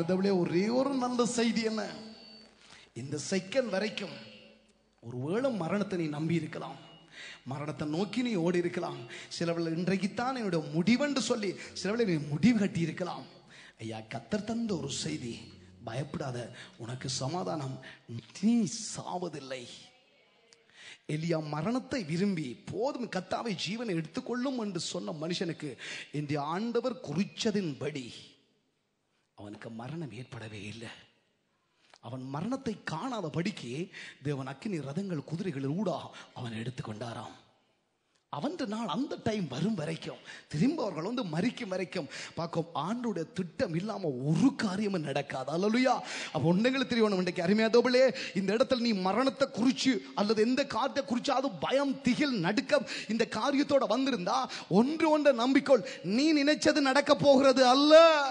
அருமையானதவளே ஒரே ஒரு நல்ல செய்தி என்ன இந்த செகண்ட் வரைக்கும் ஒருவேளை மரணத்தை நீ நம்பி இருக்கலாம் மரணத்தை நோக்கி நீ ஓடி இருக்கலாம் சிலவள் இன்றைக்குத்தான் என்னுடைய முடிவென்று சொல்லி சிலவளை நீ முடிவு கட்டி இருக்கலாம் ஐயா கத்தர் தந்த ஒரு செய்தி பயப்படாத உனக்கு சமாதானம் நீ சாவதில்லை எலியா மரணத்தை விரும்பி போதும் கத்தாவை ஜீவனை எடுத்துக்கொள்ளும் என்று சொன்ன மனுஷனுக்கு இந்த ஆண்டவர் குறிச்சதின்படி அவனுக்கு மரணம் ஏற்படவே இல்லை அவன் மரணத்தை காணாத படிக்கு தேவன் அக்கினி ரதங்கள் குதிரைகள் ஊடா அவன் எடுத்துக்கொண்டாராம் அவன் நாள் அந்த டைம் வரும் வரைக்கும் திரும்ப அவர்கள் வந்து மறிக்கும் வரைக்கும் பார்க்கும் ஆண்டுடைய திட்டம் இல்லாம ஒரு காரியமும் நடக்காது அல்லலுயா அப்ப ஒன்றுங்களுக்கு தெரியணும் இன்றைக்கு அருமையா தோபலே இந்த இடத்துல நீ மரணத்தை குறிச்சு அல்லது எந்த காரியத்தை குறிச்சாவது பயம் திகில் நடுக்கம் இந்த காரியத்தோட வந்திருந்தா ஒன்று ஒன்றை நம்பிக்கொள் நீ நினைச்சது நடக்க போகிறது அல்ல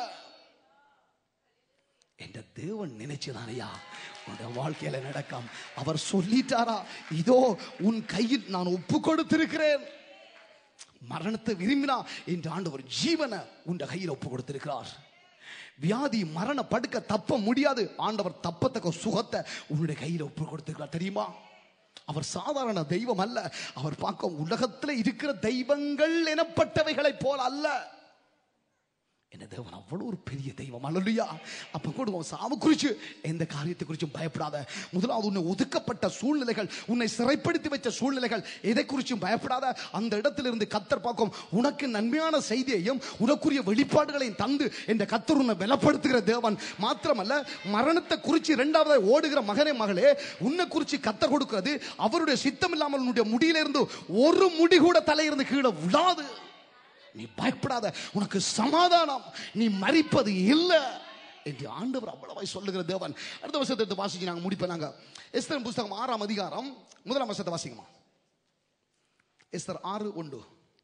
என்ற தேவன் நினைச்சுதானையா உன்னுடைய வாழ்க்கையில நடக்காம் அவர் சொல்லிட்டாரா இதோ உன் கையில் நான் ஒப்பு கொடுத்திருக்கிறேன் மரணத்தை விரும்பினா இந்த ஆண்டு ஒரு ஜீவனை உன் கையில் ஒப்பு கொடுத்திருக்கிறார் வியாதி மரண படுக்க தப்ப முடியாது ஆண்டவர் தப்பத்தக்க சுகத்தை உன்னுடைய கையில் ஒப்பு கொடுத்திருக்கிறார் தெரியுமா அவர் சாதாரண தெய்வம் அல்ல அவர் பார்க்க உலகத்தில் இருக்கிற தெய்வங்கள் எனப்பட்டவைகளைப் போல அல்ல என்ன தேவன் அவ்வளவு ஒரு பெரிய தெய்வம் அல்லையா அப்ப கூட உன் சாவு குறிச்சு எந்த காரியத்தை குறிச்சும் பயப்படாத முதலாவது உன்னை ஒதுக்கப்பட்ட சூழ்நிலைகள் உன்னை சிறைப்படுத்தி வச்ச சூழ்நிலைகள் எதை குறிச்சும் பயப்படாத அந்த இடத்திலிருந்து கத்தர் பார்க்கும் உனக்கு நன்மையான செய்தியையும் உனக்குரிய வெளிப்பாடுகளையும் தந்து இந்த கத்தர் உன்னை பலப்படுத்துகிற தேவன் மாத்திரமல்ல மரணத்தை குறிச்சு இரண்டாவது ஓடுகிற மகனே மகளே உன்னை குறிச்சு கத்தர் கொடுக்கிறது அவருடைய சித்தம் இல்லாமல் உன்னுடைய முடியிலிருந்து ஒரு முடி கூட தலையிருந்து கீழே விழாது நீ பயப்படாத உனக்கு சமாதானம் நீ மறிப்பது இல்லை என்று ஆண்டவர் அவ்வளவாய் சொல்லுகிற தேவன் அடுத்த வருஷத்தை எடுத்து வாசிச்சு நாங்கள் முடிப்போம் நாங்க எஸ்தர் புஸ்தகம் ஆறாம் அதிகாரம் முதலாம் வருஷத்தை வாசிக்குமா எஸ்தர் ஆறு ஒன்று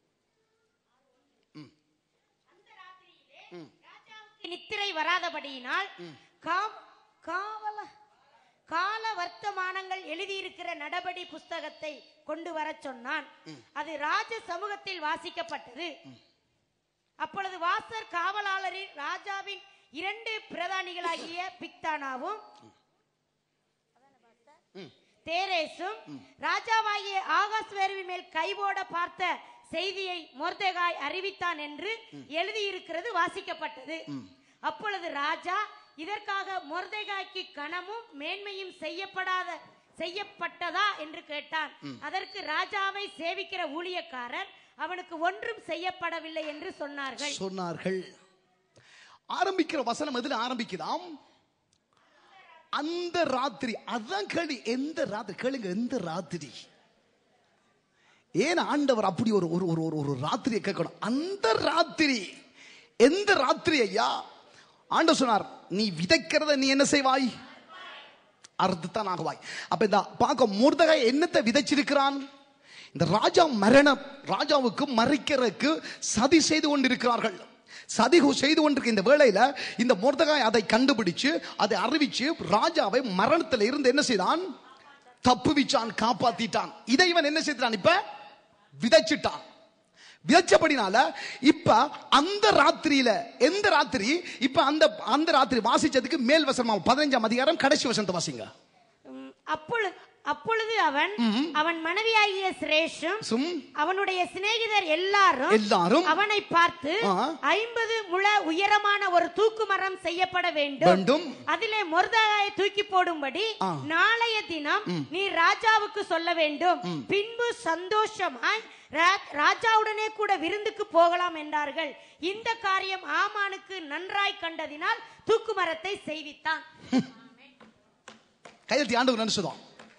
ராஜாவுக்கு நித்திரை வராதபடியினால் கா- காவல கால வர்த்தமானங்கள் எழுதியிருக்கிற நடபடி புஸ்தகத்தை கொண்டு வரச் சொன்னான் அது ராஜ சமூகத்தில் வாசிக்கப்பட்டது அப்பொழுது வாசர் காவலாளரின் ராஜாவின் இரண்டு பிரதானிகளாகிய பிக்தானாவும் தேரேசும் ராஜாவாகிய ஆகாஸ்வேருவின் மேல் கைபோட பார்த்த செய்தியை மொர்தெகாய் அறிவித்தான் என்று எழுதியிருக்கிறது வாசிக்கப்பட்டது அப்பொழுது ராஜா இதற்காக மொர்தெகாய்க்கு கனமும் மேன்மையும் செய்யப்படாத செய்யப்பட்டதா என்று கேட்டான் அதற்கு ராஜாவை சேவிக்கிற ஊழியக்காரர் அவனுக்கு ஒன்றும் செய்யப்படவில்லை என்று சொன்னார்கள் சொன்னார்கள் ஆரம்பிக்கிற வசனம் எதுல ஆரம்பிக்குதாம் அந்த ராத்திரி அதான் கேள்வி எந்த ராத்திரி கேளுங்க எந்த ராத்திரி ஏன் ஆண்டவர் அப்படி ஒரு ஒரு ஒரு ஒரு ஒரு ராத்திரியை கேட்கணும் அந்த ராத்திரி எந்த ராத்திரி ஐயா ஆண்டவர் சொன்னார் நீ விதைக்கிறத நீ என்ன செய்வாய் அறுத்துத்தான் ஆகுவாய் அப்ப இந்த பார்க்க மூர்தகை என்னத்தை விதைச்சிருக்கிறான் இந்த ராஜா மரணம் ராஜாவுக்கு மறைக்கிறதுக்கு சதி செய்து கொண்டிருக்கிறார்கள் சதி செய்து கொண்டிருக்க இந்த வேளையில இந்த மொர்தகாய் அதை கண்டுபிடிச்சு அதை அறிவிச்சு ராஜாவை மரணத்தில் இருந்து என்ன செய்தான் தப்புவிச்சான் காப்பாத்திட்டான் இதை இவன் என்ன செய்தான் இப்ப விதைச்சிட்டான் விதைச்சபடினால இப்ப அந்த ராத்திரியில எந்த ராத்திரி இப்ப அந்த அந்த ராத்திரி வாசிச்சதுக்கு மேல் வசனமா பதினஞ்சாம் அதிகாரம் கடைசி வசனத்தை வாசிங்க உம், அப்பொழுது அப்பொழுது அவன் அவன் மனைவியாகிய சிரேஷும் சும் அவனுடைய சிநேகிதர் எல்லாரும் எல்லாரும் அவனை பார்த்து ஆ. ஐம்பது முழ உயரமான ஒரு தூக்கு மரம் செய்யப்பட வேண்டும் வேண்டும் அதிலே மொர்தகாயை தூக்கி போடும்படி ஆ. நாளைய தினம் நீ ராஜாவுக்கு சொல்ல வேண்டும் பின்பு சந்தோஷமாய் ரா- ராஜாவுடனே கூட விருந்துக்கு போகலாம் என்றார்கள் இந்த காரியம் ஆமானுக்கு நன்றாய் கண்டதினால் தூக்கு மரத்தை செய்வித்தான் கையெழுத்தி ஆண்டவர் நினைச்சதும்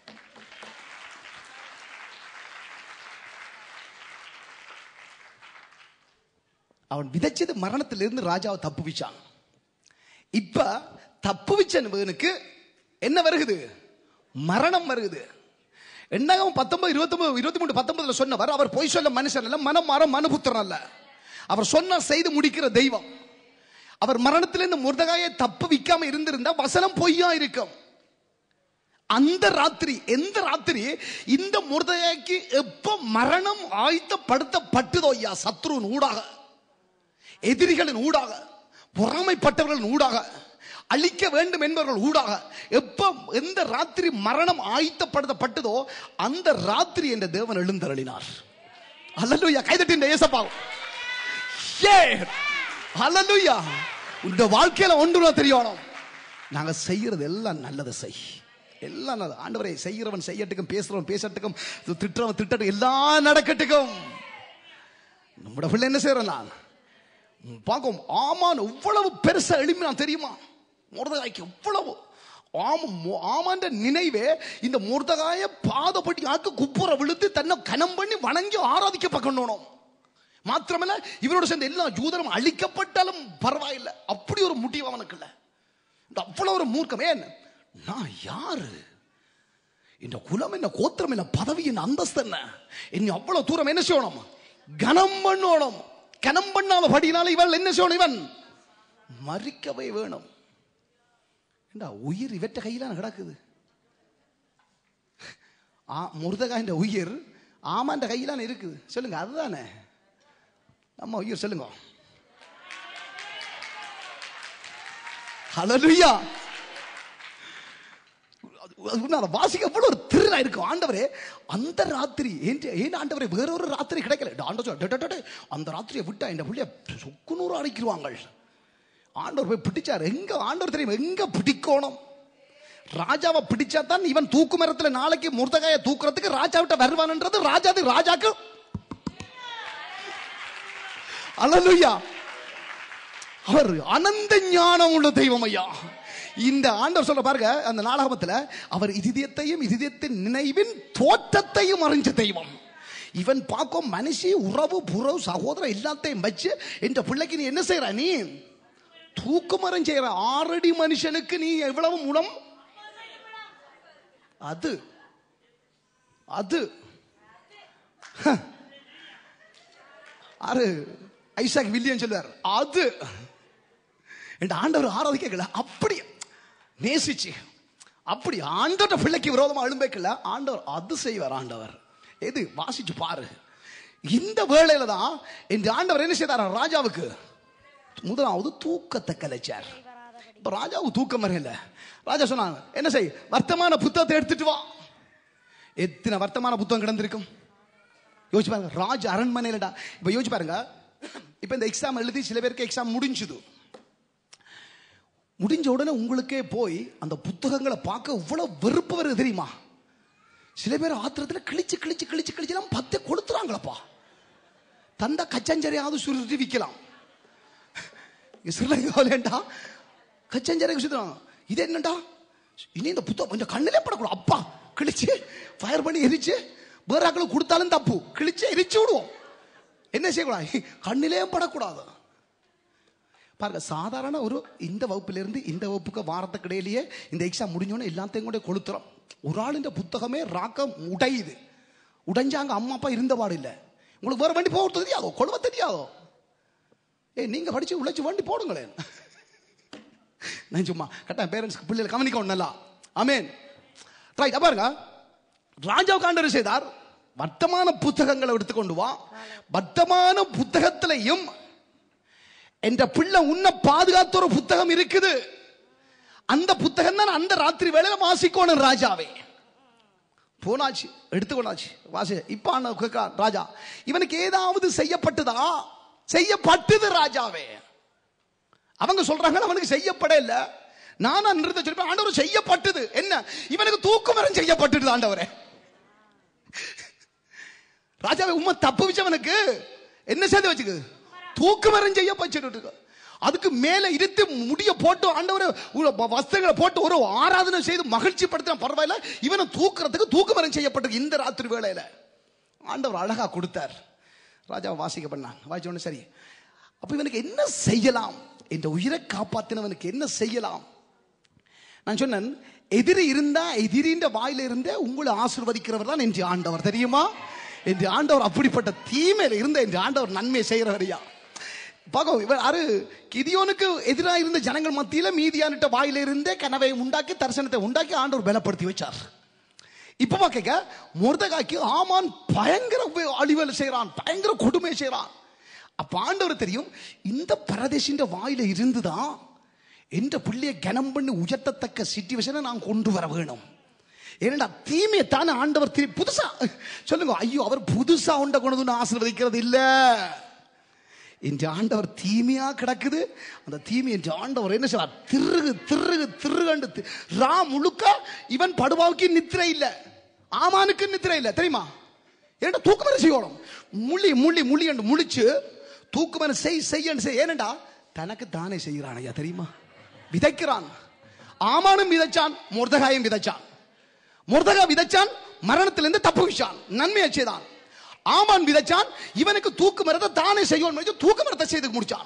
அவன் விதைச்சது மரணத்திலிருந்து ராஜாவை தப்புவிச்சான் இப்ப தப்புவிச்சவனுக்கு என்ன வருகுது மரணம் வருகுது எண்ணாகம் பத்தொன்பது இருபத்தொன்பது இருபத்தி மூணு பத்தொன்பதுல சொன்னவர் அவர் பொய் சொல்ல மனுஷன் அல்ல மனம் மாற மனுபுத்திரன் அல்ல அவர் சொன்ன செய்து முடிக்கிற தெய்வம் அவர் மரணத்திலிருந்து முருதகாயை தப்பு விக்காம இருந்திருந்தா வசனம் பொய்யா இருக்கும் அந்த ராத்திரி எந்த ராத்திரி இந்த முருதகாய்க்கு எப்ப மரணம் ஆயத்தப்படுத்தப்பட்டதோ ஐயா சத்ருவின் ஊடாக எதிரிகளின் ஊடாக பொறாமைப்பட்டவர்களின் ஊடாக அழிக்க வேண்டும் என்பவர்கள் ஊடாக எப்ப எந்த ராத்திரி மரணம் ஆயத்தப்படுத்தப்பட்டதோ அந்த ராத்திரி என்ற தேவன் எழுந்தருளினார் அல்லலுயா கைதட்டின் ஏசப்பா ஏ அல்லலுயா உங்க வாழ்க்கையில ஒன்று தெரியணும் நாங்க செய்யறது எல்லாம் நல்லது செய் எல்லாம் நல்லது ஆண்டவரே செய்கிறவன் செய்யட்டுக்கும் பேசுறவன் பேசட்டுக்கும் திட்டுறவன் திட்டட்டும் எல்லாம் நடக்கட்டுக்கும் நம்மட பிள்ளை என்ன செய்யறோம் நான் பார்க்கும் ஆமான் எவ்வளவு பெருசா எழுப்பினான் தெரியுமா முருதகாய்க்கு எவ்வளவு ஆம ஆமான்ற நினைவே இந்த முருதகாய பாதப்பட்டி ஆக்கு குப்புற விழுத்து தன்னை கனம் பண்ணி வணங்கி ஆராதிக்க பார்க்கணும் மாத்திரமல்ல இவரோட சேர்ந்த எல்லா ஜூதரும் அழிக்கப்பட்டாலும் பரவாயில்லை அப்படி ஒரு முடிவு அவனுக்கு இல்லை அவ்வளவு ஒரு மூர்க்கம் ஏன் நான் யாரு இந்த குலம் என்ன கோத்திரம் என்ன பதவி என்ன அந்தஸ்து என்ன இனி அவ்வளவு தூரம் என்ன செய்யணும் கனம் பண்ணணும் கனம் பண்ணாத படினால இவள் என்ன செய்யணும் இவன் மறிக்கவே வேணும் ஏண்டா உயிர் இவற்ற கையில கிடக்குது ஆ முருதகாயின் உயிர் ஆமாண்ட கையிலான இருக்குது சொல்லுங்க அதுதானே நம்ம உயிர் சொல்லுங்க ஹalleluya அதை வாசிக்க எவ்வளவு ஒரு திருநா இருக்கும் ஆண்டவரே அந்த ராத்திரி ஏன் ஏன் ஆண்டவரே வேற ஒரு ராத்திரி கிடைக்கல ஆண்டவர் சொல்ல, "டே, டே, டே, டே, அந்த ராத்திரியை விட்டா இந்த பிள்ளைய சொக்குநூறு அடிக்கிடுவாங்க ஆண்டவர் போய் பிடிச்சார் எங்க ஆண்டவர் தெரியும் எங்க பிடிக்கணும் ராஜாவை பிடிச்சா தான் இவன் தூக்கு மரத்துல நாளைக்கு முருதகாய தூக்குறதுக்கு ராஜாவிட்ட வருவான்ன்றது ராஜாது ராஜாக்கு அல்லலுயா அவர் அனந்த ஞானம் உள்ள தெய்வம் ஐயா இந்த ஆண்டவர் சொல்ல பாருங்க அந்த நாடகத்துல அவர் இதயத்தையும் இதயத்தின் நினைவின் தோற்றத்தையும் அறிஞ்ச தெய்வம் இவன் பார்க்கும் மனுஷி உறவு புறவு சகோதரன் எல்லாத்தையும் வச்சு இந்த பிள்ளைக்கு நீ என்ன செய்யற நீ தூக்குமரம் செய்யற ஆறடி மனுஷனுக்கு நீ எவ்வளவு மூலம் அது அது ஹ. ஆறு ஐசாக் வில்லியம் சொல்லுவார் அது என் ஆண்டவர் ஆராதிக்கல அப்படி நேசிச்சு அப்படி ஆண்டவர்ட்ட பிள்ளைக்கு விரோதமா எழும்பேக்கல ஆண்டவர் அது செய்வார் ஆண்டவர் எது வாசிச்சு பாரு இந்த வேளையில தான் இந்த ஆண்டவர் என்ன செய்தார் ராஜாவுக்கு முதலாவது தூக்கத்தை கலைச்சார் இப்ப ராஜாவுக்கு தூக்கம் வரல ராஜா சொன்னாங்க என்ன செய் வர்த்தமான புத்தகத்தை எடுத்துட்டு வா எத்தனை வர்த்தமான புத்தகம் கிடந்திருக்கும் யோசிச்சு பாருங்க ராஜ அரண்மனையிலடா இப்ப யோசிச்சு பாருங்க இப்ப இந்த எக்ஸாம் எழுதி சில பேருக்கு எக்ஸாம் முடிஞ்சுது முடிஞ்ச உடனே உங்களுக்கே போய் அந்த புத்தகங்களை பார்க்க இவ்வளவு வெறுப்பு வருது தெரியுமா சில பேர் ஆத்திரத்துல கிழிச்சு கிழிச்சு கிழிச்சு கிழிச்சுலாம் பத்து கொடுத்துறாங்களப்பா தந்த கச்சஞ்சரையாவது சுருட்டி விற்கலாம் ஸ்ரீலங்காவிலேண்டா கச்சஞ்சரை சுத்துறாங்க இது என்னடா இனி இந்த புத்தகம் இந்த கண்ணிலே படக்கூடாது அப்பா கிழிச்சு ஃபயர் பண்ணி எரிச்சு வேற ஆக்களுக்கு கொடுத்தாலும் தப்பு கிழிச்சு எரிச்சு விடுவோம் என்ன செய்யக்கூடாது கண்ணிலே படக்கூடாது பாருங்க சாதாரண ஒரு இந்த வகுப்புல இருந்து இந்த வகுப்புக்கு வாரத்துக்கு இடையிலேயே இந்த எக்ஸாம் முடிஞ்சோடனே எல்லாத்தையும் கூட கொளுத்துறோம் ஒரு ஆள் இந்த புத்தகமே ராக்கம் உடையுது உடைஞ்சாங்க அம்மா அப்பா இருந்த பாடு இல்லை உங்களுக்கு வேற வண்டி போக தெரியாதோ கொழுவ தெரியாதோ ஏய் நீங்க படிச்சு உழைச்சு வண்டி போடுங்களேன் நான் சும்மா கரெக்டாக பேரண்ட்ஸ்க்கு பிள்ளைகளை கவனிக்கணும் நல்லா ஆமேன் ரைட் பாருங்க ராஜாவுக்கு ஆண்டவர் செய்தார் வர்த்தமான புத்தகங்களை எடுத்துக்கொண்டு வா வர்த்தமான புத்தகத்திலையும் என்ற பிள்ளை உன்னை பாதுகாத்த ஒரு புத்தகம் இருக்குது அந்த புத்தகம் தான் அந்த ராத்திரி வேளையில வாசிக்கணும் ராஜாவே போனாச்சு எடுத்துக்கொண்டாச்சு வாசி இப்ப ஆன கேட்கிறான் ராஜா இவனுக்கு ஏதாவது செய்யப்பட்டதா செய்யப்பட்டது ராஜாவே அவங்க சொல்றாங்க அவனுக்கு செய்யப்பட இல்ல நானா நிறுத்த சொல்லிப்பேன் ஆண்டவர் செய்யப்பட்டது என்ன இவனுக்கு தூக்குமரம் செய்யப்பட்டது ஆண்டவரே ராஜாவை உண்மை தப்பு வச்சவனுக்கு என்ன செய்து வச்சுக்கு தூக்குமரம் செய்யப்பட்டு அதுக்கு மேல இருத்து முடிய போட்டு ஆண்டவர் வஸ்திரங்களை போட்டு ஒரு ஆராதனை செய்து மகிழ்ச்சி படுத்தின பரவாயில்ல இவனை தூக்குறதுக்கு தூக்குமரம் செய்யப்பட்டது இந்த ராத்திரி வேளையில ஆண்டவர் அழகா கொடுத்தார் ராஜா வாசிக்க பண்ணாங்க வாசிச்ச உடனே சரி அப்ப இவனுக்கு என்ன செய்யலாம் இந்த உயிரை காப்பாத்தினவனுக்கு என்ன செய்யலாம் நான் சொன்னேன் எதிரி இருந்தா எதிரின்ற வாயில இருந்தே உங்களை ஆசிர்வதிக்கிறவர் தான் என்று ஆண்டவர் தெரியுமா என்று ஆண்டவர் அப்படிப்பட்ட தீமையில இருந்த என்று ஆண்டவர் நன்மை செய்கிறவரையா பார்க்கும் இவர் அரு கிதியோனுக்கு எதிராக இருந்த ஜனங்கள் மத்தியில மீதியானிட்ட வாயில இருந்தே கனவை உண்டாக்கி தரிசனத்தை உண்டாக்கி ஆண்டவர் பலப்படுத்தி வச்சார் இப்ப பாக்க முருதகாய்க்கு ஆமான் பயங்கர அழிவல் செய்யறான் பயங்கர கொடுமை செய்யறான் அப்ப ஆண்டவர் தெரியும் இந்த பரதேசின்ற வாயில இருந்துதான் என்ற பிள்ளையை கனம் பண்ணி உயர்த்தத்தக்க சிச்சுவேஷனை நான் கொண்டு வர வேணும் ஏனடா தீமையை தானே ஆண்டவர் திரு புதுசா சொல்லுங்க ஐயோ அவர் புதுசா உண்ட கொண்டு வந்து ஆசீர்வதிக்கிறது இல்ல இந்த ஆண்டவர் தீமையா கிடக்குது அந்த தீமை என்ற ஆண்டவர் என்ன செய்வார் திருகு திருகு திருகண்டு தி- ரா முழுக்க இவன் படுவாவுக்கு நித்திரை இல்ல ஆமானுக்கு நித்திரை இல்ல தெரியுமா ஏன்டா தூக்கமர செய்யணும் முள்ளி முள்ளி முள்ளி என்று முழிச்சு தூக்கமர செய் செய்யன்னு செய் ஏனண்டா தனக்கு தானே செய்கிறான் ஐயா தெரியுமா விதைக்கிறான் ஆமானும் விதைச்சான் முர்தகாயும் விதைச்சான் முர்தகா விதைச்சான் மரணத்திலிருந்து தப்புவிச்சான் நன்மையை செய்தான் ஆமான் விதைச்சான் இவனுக்கு தூக்கு மரத்தை தானே செய்யணும் தூக்கு மரத்தை செய்து முடிச்சான்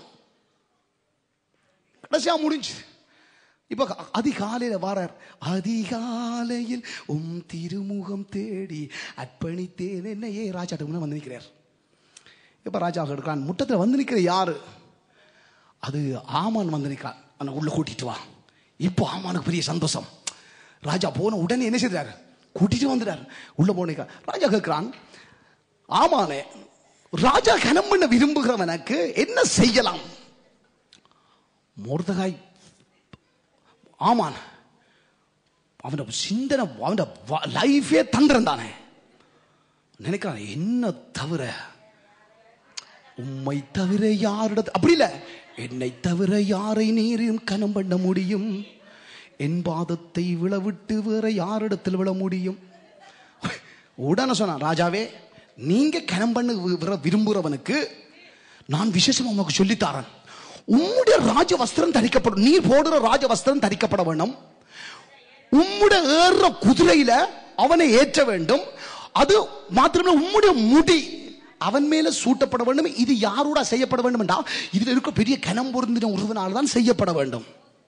கடைசியா முடிஞ்சு இப்ப அதிகாலையில வாரார் அதிகாலையில் உம் திருமுகம் தேடி அர்ப்பணித்தேன் என்னையே ராஜாட்ட முன்ன வந்து நிற்கிறார் இப்ப ராஜா எடுக்கிறான் முட்டத்தில் வந்து நிற்கிற யாரு அது ஆமான் வந்து நிற்கான் அவனை உள்ள கூட்டிட்டு வா இப்போ ஆமானுக்கு பெரிய சந்தோஷம் ராஜா போன உடனே என்ன செய்தார் கூட்டிட்டு வந்துட்டார் உள்ள போன ராஜா கேட்கிறான் ஆமானே ராஜா கனம் பண்ண விரும்புகிறவனுக்கு என்ன செய்யலாம் மோர்தகாய் ஆமான் அவன் சிந்தனை அவன் லைஃபே தந்திரம் தானே நினைக்கிறான் என்ன தவிர உம்மை தவிர யாரிடத்து அப்படி இல்ல என்னை தவிர யாரை நீரும் கனம் பண்ண முடியும் என் பாதத்தை விழவிட்டு வேற யாரிடத்தில் விழ முடியும் உடனே சொன்னான் ராஜாவே நீங்க கனம் பண்ண வி- விர- விரும்புறவனுக்கு நான் விசேஷமா உனக்கு சொல்லித்தாரன் உம்முடைய ராஜ வஸ்திரம் தரிக்கப்படும் நீ போடுற ராஜ வஸ்திரம் தரிக்கப்பட வேண்டும் உம்முடைய ஏறுற குதிரையில அவனை ஏற்ற வேண்டும் அது மாத்திரமே உம்முடைய முடி அவன் மேல சூட்டப்பட வேண்டும் இது யாரோட செய்யப்பட வேண்டும் என்றா இதுல இருக்க பெரிய கனம் பொருந்தின ஒருவனால் தான் செய்யப்பட வேண்டும்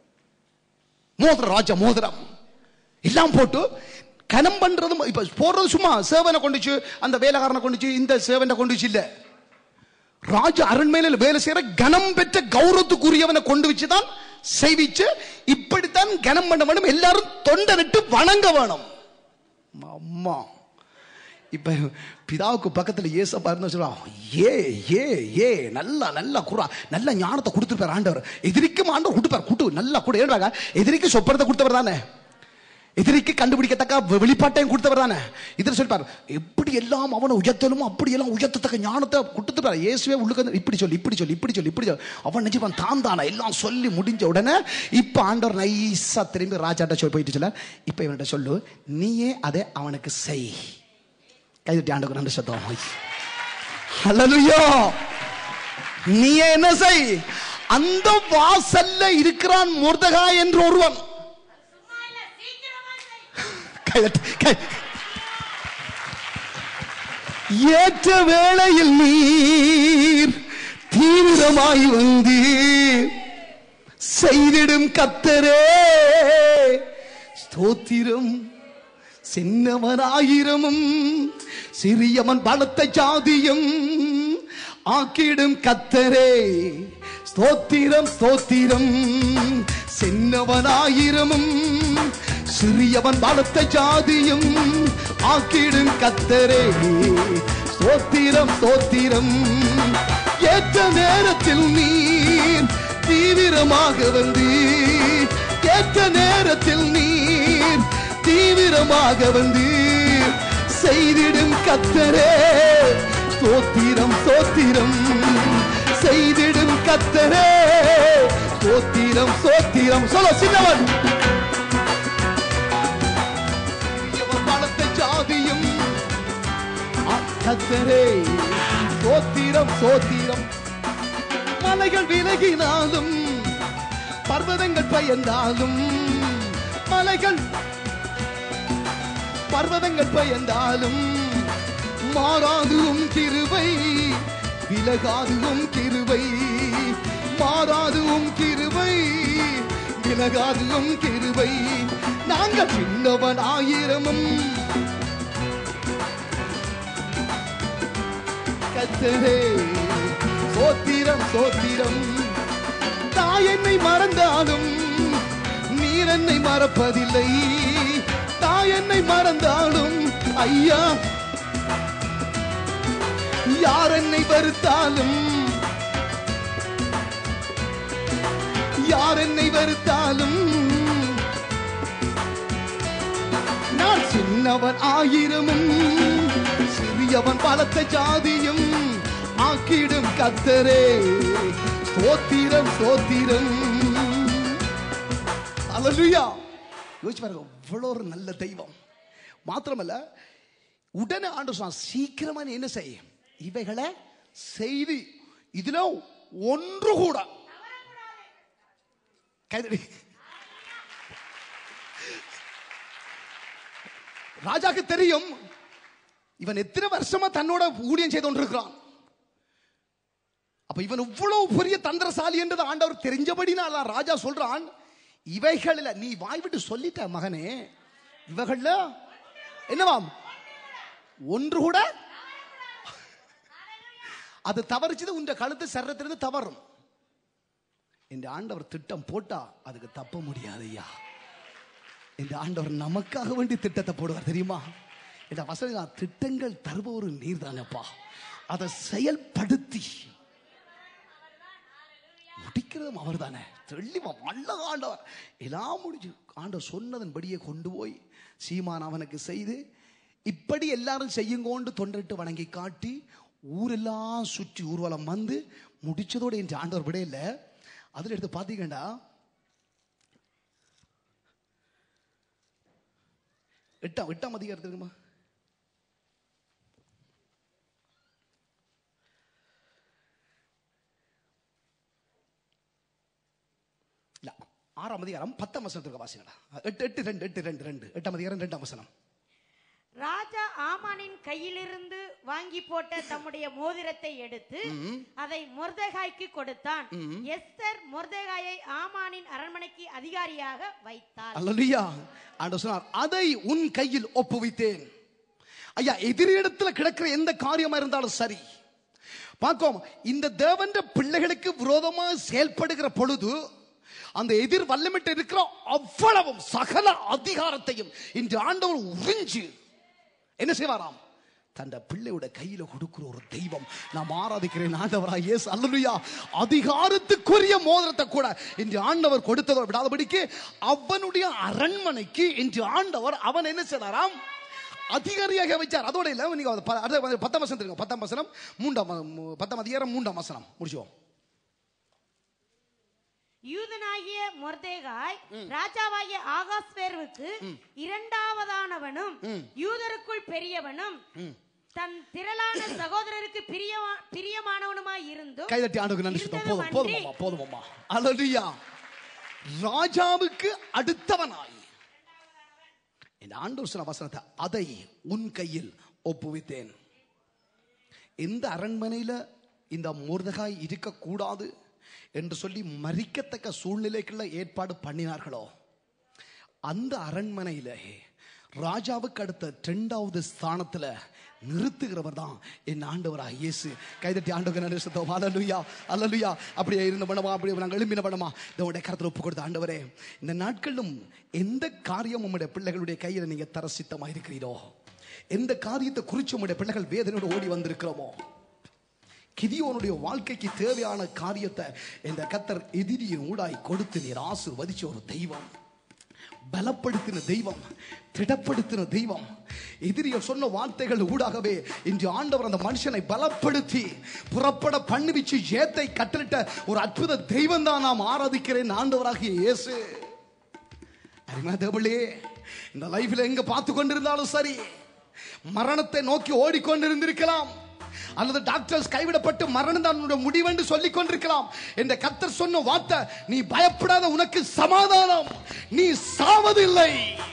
மோதிரம் ராஜா மோதிரம் எல்லாம் போட்டு கனம் பண்றதும் இப்ப போடுறது சும்மா சேவனை கொண்டுச்சு அந்த வேலைக்காரனை கொண்டுச்சு இந்த சேவனை கொண்டுச்சு இல்ல ராஜ அரண்மையில வேலை செய்யற கனம் பெற்ற கௌரவத்துக்குரியவனை கொண்டு வச்சுதான் செய்விச்சு இப்படித்தான் கனம் பண்ண வேண்டும் எல்லாரும் தொண்டனிட்டு வணங்க வேணும் அம்மா இப்ப பிதாவுக்கு பக்கத்துல ஏசப்பா இருந்தா சொல்லுவான் ஏ ஏ ஏ நல்லா நல்லா குறா நல்ல ஞானத்தை கொடுத்துருப்பார் ஆண்டவர் எதிரிக்கும் ஆண்டவர் கொடுப்பார் குட்டு நல்லா கூட ஏன்றாங்க எதிரிக்கு சொப்பனத்தை கொடுத்தவர் தானே எதிரிக்கு கண்டுபிடிக்கத்தக்க வெ- வெளிப்பாட்டையும் கொடுத்தவர் தானே இதில் சொல்லிப்பார் எப்படி எல்லாம் அவனை உயர்த்தலும் அப்படி எல்லாம் உயர்த்தத்தக்க ஞானத்தை கொடுத்துட்டார் இயேசுவே உள்ளுக்கு வந்து இப்படி சொல்லி இப்படி சொல்லி இப்படி சொல்லி இப்படி சொல்லி அவன் நினைச்சுப்பான் தான் தானா எல்லாம் சொல்லி முடிஞ்ச உடனே இப்ப ஆண்டவர் நைஸா திரும்பி ராஜாட்ட சொல்லி போயிட்டு சொல்ல இப்ப இவன்கிட்ட சொல்லு நீயே அதை அவனுக்கு செய் கைதட்டி ஆண்டவர் நன்றி சத்தம் ஹalleluya நீயே என்ன செய் அந்த வாசல்ல இருக்கிறான் முர்தகா என்று ஒருவன் சும்மா இல்ல சீக்கிரமா செய். கைதட்டி கை ஏற்ற வேளையில் நீர் தீவிரமாய் வந்தீர் செய்திடும் கத்தரே ஸ்தோத்திரம் சின்னவனாயிரமும் சிறியவன் பலத்த ஜாதியும் ஆக்கிடும் கத்தரே ஸ்தோத்திரம் ஸ்தோத்திரம் சின்னவனாயிரமும் சிறியவன் பலத்த ஜாதியும் ஆக்கிடும் கத்தரே ஸ்தோத்திரம் ஸ்தோத்திரம் ஏற்ற நேரத்தில் நீர் தீவிரமாக வந்து ஏற்ற நேரத்தில் நீர் தீவிரமாக வந்து செய்திடும் கத்தரே ஸ்தோத்திரம் ஸ்தோத்திரம் செய்திடும் கத்தரே ஸ்தோத்திரம் ஸ்தோத்திரம் சொல்ல சின்னவன் சிறியவன் பலத்த ஜாதியும் கத்தரே சோத்திரம் சோத்திரம் மலைகள் விலகினாலும் பர்வதங்கள் பயந்தாலும் மலைகள் பர்வதங்கள் பயந்தாலும் மாறாதுவும் கிருபை விலகாதுவும் கிருபை மாறாதுவும் கிருபை விலகாதுவும் கிருபை நாங்கள் சின்னவன் ஆயிரமும் கத்தரே சோத்திரம் சோத்திரம் தாய் என்னை மறந்தாலும் நீர் என்னை மறப்பதில்லை தாய் என்னை மறந்தாலும் ஐயா யார் என்னை வருத்தாலும் யார் என்னை வெறுத்தாலும் நான் சின்னவன் ஆயிரமும் சிறியவன் பலத்த ஜாதியும் ஆக்கிடும் கத்தரே ஸ்தோத்திரம் ஸ்தோத்திரம் அல்லேலூயா யோசிச்சு பாருங்க இவ்வளோ ஒரு நல்ல தெய்வம் மாத்திரமல்ல உடனே ஆண்டு சொன்னான் சீக்கிரமா நீ என்ன செய் இவைகளை செய்து இதுல ஒன்று கூட கைதடி ராஜாக்கு தெரியும் இவன் எத்தனை வருஷமா தன்னோட ஊழியம் செய்து கொண்டிருக்கிறான் அப்ப இவன் இவ்வளவு பெரிய தந்திரசாலி என்றது ஆண்டவர் தெரிஞ்சபடினால ராஜா சொல்றான் இவைகளில் நீ வாய் விட்டு சொல்லிட்ட மகனே இவைகள்ல என்னவாம் ஒன்று கூட அது தவறிச்சது உன் கழுத்து சர்றத்திலிருந்து தவறும் இந்த ஆண்டவர் திட்டம் போட்டா அதுக்கு தப்ப முடியாது ஐயா இந்த ஆண்டவர் நமக்காக வேண்டி திட்டத்தை போடுவார் தெரியுமா இந்த வசதி திட்டங்கள் தருபவர் நீர் தானப்பா அதை செயல்படுத்தி முடிக்கிறதும் அவர் தானே தெளிவா நல்ல ஆண்டவர் எல்லாம் முடிஞ்சு ஆண்டவர் சொன்னதன்படியே கொண்டு போய் சீமான் அவனுக்கு செய்து இப்படி எல்லாரும் செய்யுங்கோண்டு தொண்டிட்டு வணங்கி காட்டி ஊரெல்லாம் சுற்றி ஊர்வலம் வந்து முடிச்சதோட என் ஆண்டவர் விட இல்லை அதில் எடுத்து பார்த்தீங்கன்னா எட்டாம் எட்டாம் அதிகாரத்தில் இருக்குமா இல்ல ஆறாம் அதிகாரம் பத்தாம் வசனத்துக்கு வாசிங்களா எட்டு எட்டு ரெண்டு எட்டு ரெண்டு ரெண்டு எட்டாம் அதிகாரம் ரெண்டாம் வசனம் ராஜா ஆமானின் கையிலிருந்து வாங்கி போட்ட தம்முடைய மோதிரத்தை எடுத்து அதை மொர்தெகாய்க்கு கொடுத்தான் எஸ்தர் மொர்தெகாயை ஆமானின் அரண்மனைக்கு அதிகாரியாக வைத்தாள் அல்லையா ஆண்டவர் சொன்னார் அதை உன் கையில் ஒப்புவித்தேன் ஐயா எதிரிடத்துல கிடக்கிற எந்த காரியமா இருந்தாலும் சரி பார்க்கோம் இந்த தேவன்ற பிள்ளைகளுக்கு விரோதமாக செயல்படுகிற பொழுது அந்த எதிர் வல்லமிட்டு இருக்கிற அவ்வளவும் சகல அதிகாரத்தையும் இன்று ஆண்டவர் உறிஞ்சு என்ன செய்வாராம் தந்த பிள்ளையோட கையில கொடுக்கிற ஒரு தெய்வம் நாம் ஆராதிக்கிறேன் ஆண்டவராக இயேசு அல்லலுயா அதிகாரத்துக்குரிய மோதிரத்தை கூட இன்று ஆண்டவர் கொடுத்ததை விடாதபடிக்கு அவனுடைய அரண்மனைக்கு இன்று ஆண்டவர் அவன் என்ன செய்தாராம் அதிகாரியாக வச்சார் அதோட இல்ல நீங்க ப- அடுத்த பத்தாம் வசனம் இருங்க பத்தாம் வசனம் மூன்றாம் மு- பத்தாம் அதிகாரம் மூன்றாம் வசனம் முடிச்சுவோம் யூதனாகிய மொர்தேகாய் ராஜாவாகிய ஆகாஸ்வேர்வுக்கு இரண்டாவதானவனும் யூதருக்குள் பெரியவனும் தன் திரளான சகோதரருக்கு பிரியமா பிரியமானவனுமாய் இருந்தும் கைதட்டி ஆண்டுக்கு நன்றி சொல்லுவோம். போதும் இருந்ததும் போதும் அம்மா போதும் அம்மா அல்லலுயா ராஜாவுக்கு அடுத்தவனாய் இந்த ஆண்டவர் சொன்ன வசனத்தை அதை உன் கையில் ஒப்புவித்தேன் எந்த அரண்மனையில இந்த முருதகாய் இருக்கக்கூடாது என்று சொல்லி மறிக்கத்தக்க சூழ்நிலைக்குள்ள ஏற்பாடு பண்ணினார்களோ அந்த அரண்மனையில ராஜாவுக்கு அடுத்த இரண்டாவது ஸ்தானத்துல நிறுத்துகிறவர் தான் என் ஆண்டவராக இயேசு கைதட்டி ஆண்டவர் நன்றி சொல்லுவோம் அல்லலுயா அல்லலுயா அப்படியே இருந்த பணமா அப்படியே நாங்கள் எழும்பின பணமா இதோடைய கருத்தில் ஒப்பு கொடுத்த ஆண்டவரே இந்த நாட்களிலும் எந்த காரியம் உம்முடைய பிள்ளைகளுடைய கையில் நீங்க தர சித்தமாக இருக்கிறீரோ எந்த காரியத்தை குறித்து உம்முடைய பிள்ளைகள் வேதனையோடு ஓடி வந்திருக்கிறோமோ கிதியோனுடைய வாழ்க்கைக்கு தேவையான காரியத்தை இந்த கத்தர் எதிரியின் ஊடாய் கொடுத்து நீர் ஆசீர்வதிச்ச ஒரு தெய்வம் பலப்படுத்தின தெய்வம் திடப்படுத்தின தெய்வம் எதிரியர் சொன்ன வார்த்தைகள் ஊடாகவே இன்று ஆண்டவர் அந்த மனுஷனை பலப்படுத்தி புறப்பட பண்ணுவிச்சு ஏத்தை கட்டளிட்ட ஒரு அற்புத தெய்வம் தான் நாம் ஆராதிக்கிறேன் ஆண்டவராகிய இயேசு அருமையா தேவளே இந்த லைஃப்ல எங்க பார்த்து கொண்டிருந்தாலும் சரி மரணத்தை நோக்கி ஓடிக்கொண்டிருந்திருக்கலாம் அல்லது டாக்டர்ஸ் கைவிடப்பட்டு மரணம் தான் உன்னுடைய முடிவென்று சொல்லிக் கொண்டிருக்கலாம் என்ற கத்தர் சொன்ன வார்த்தை நீ பயப்படாத உனக்கு சமாதானம் நீ சாவதில்லை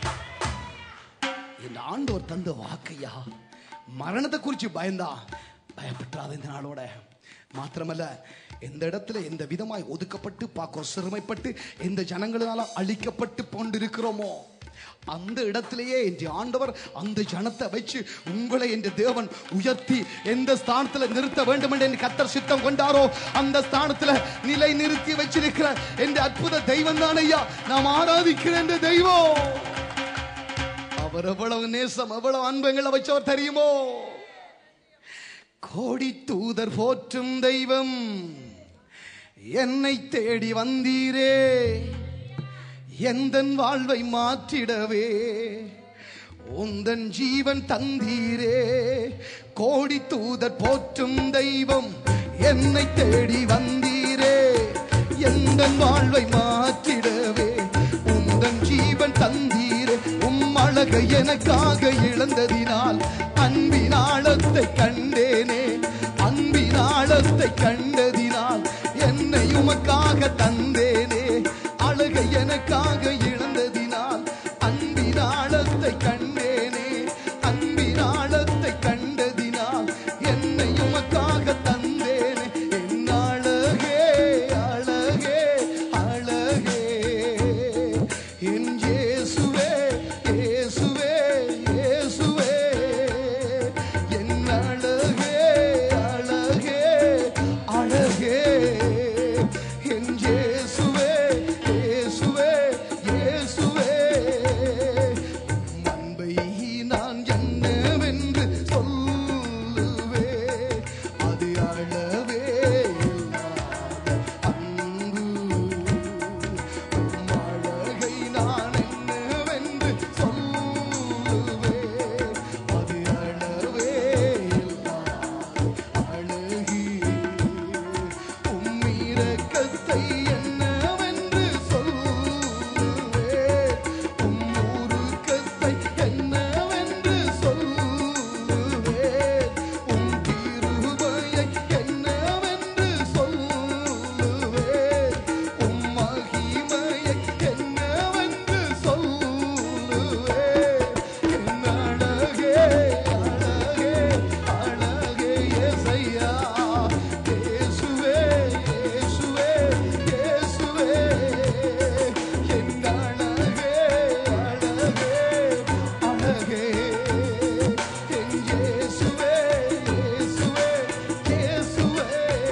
என் ஆண்டவர் தந்த வாக்கையா மரணத்தை குறித்து பயந்தா பயப்பட்டாத இந்த நாளோட மாத்திரமல்ல எந்த இடத்துல எந்த விதமாய் ஒதுக்கப்பட்டு பார்க்க சிறுமைப்பட்டு எந்த ஜனங்களால அழிக்கப்பட்டு கொண்டிருக்கிறோமோ அந்த இடத்திலேயே என்று ஆண்டவர் அந்த ஜனத்தை வச்சு உங்களை என்று தேவன் உயர்த்தி எந்த ஸ்தானத்துல நிறுத்த வேண்டும் என்று கத்தர் சித்தம் கொண்டாரோ அந்த ஸ்தானத்துல நிலை நிறுத்தி வச்சிருக்கிற என்ற அற்புத தெய்வம் தான் ஐயா நாம் ஆராதிக்கிற இந்த தெய்வம் அவர் எவ்வளவு நேசம் எவ்வளவு அன்பங்களை வச்சவர் தெரியுமோ கோடி தூதர் போற்றும் தெய்வம் என்னை தேடி வந்தீரே எந்தன் வாழ்வை மாற்றிடவே உந்தன் ஜீவன் தந்தீரே கோடி தூதர் போற்றும் தெய்வம் என்னை தேடி வந்தீரே எந்தன் வாழ்வை மாற்றிடவே உந்தன் ஜீவன் தந்தீரே உம் அழகை எனக்காக இழந்ததினால் அன்பின் ஆழத்தை கண்டேனே அன்பின் ஆழத்தை கண்டதினால் என்னை உமக்காக தந்தேனே அழகை எனக்காக இழந்ததினால் அன்பின் ஆழத்தை கண்டேனே அன்பின் ஆழத்தை கண்டதினால் என்னை உமக்காக தந்தேனே என் அழகே அழகே அழகே என் இயேசுவே இயேசுவே இயேசுவே என் அழகே அழகே அழகே என் இயேசுவே இயேசுவே இயேசுவே உம் அன்பை நான் என்னவென்று சொல்லுவே அது அளவே இல்லாத அன்பு உம் அழகை நான் என்னவென்று சொல்லுவே அது அளவே இல்லாத அழகி உம் இரக்கத்தை என்னவென்று சொல்லுவே உம் உருக்கத்தை என்னவென்று சொல்லுவே உம் கிருபையை என்னவென்று சொல்லுவே உம் மகிமையை என்னவென்று சொல்லுவே என் அழகே அழகே அழகே இயேசையா இயேசுவே இயேசுவே இயேசுவே என் அழகே அழகே அழகே என் இயேசுவே இயேசுவே இயேசுவே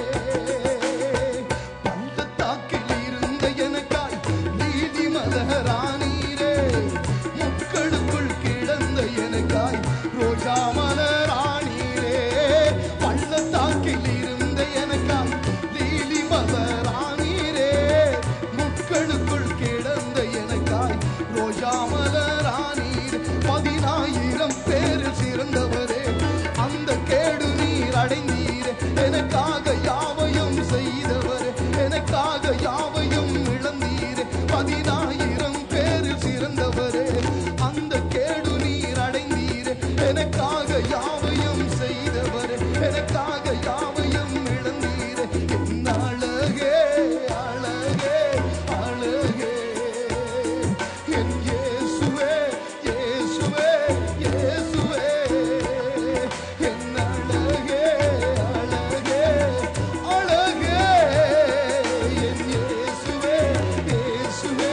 பள்ளத்தாக்கில் இருந்த எனக்காய் நீதி மலரானீரே முட்களுக்குள் கிடந்த எனக்காய் ரோஜா மலரானீரே பள்ளத்தாக்கில் இருந்த எனக்காய் நீதி மலரானீரே முட்களுக்குள் கிடந்த எனக்காய் ரோஜா மலரானீர் பதினாயிரம் பேரில் சிறந்தவரே அந்த கேடு நீர் அடைந்தீரே எனக்காக யாவையும் செய்தவரே எனக்காக யாவையும் இழந்தீரே பதினாயிரம் பேரில் சிறந்தவரே அந்த கேடு நீர் அடைந்தீரே எனக்காக யாவையும் செய்தவரே எனக்காக யாவையும் இழந்தீரே என் அழகே அழகே அழகே என் இயேசுவே இயேசுவே இயேசுவே என் அழகே அழகே அழகே என் இயேசுவே இயேசுவே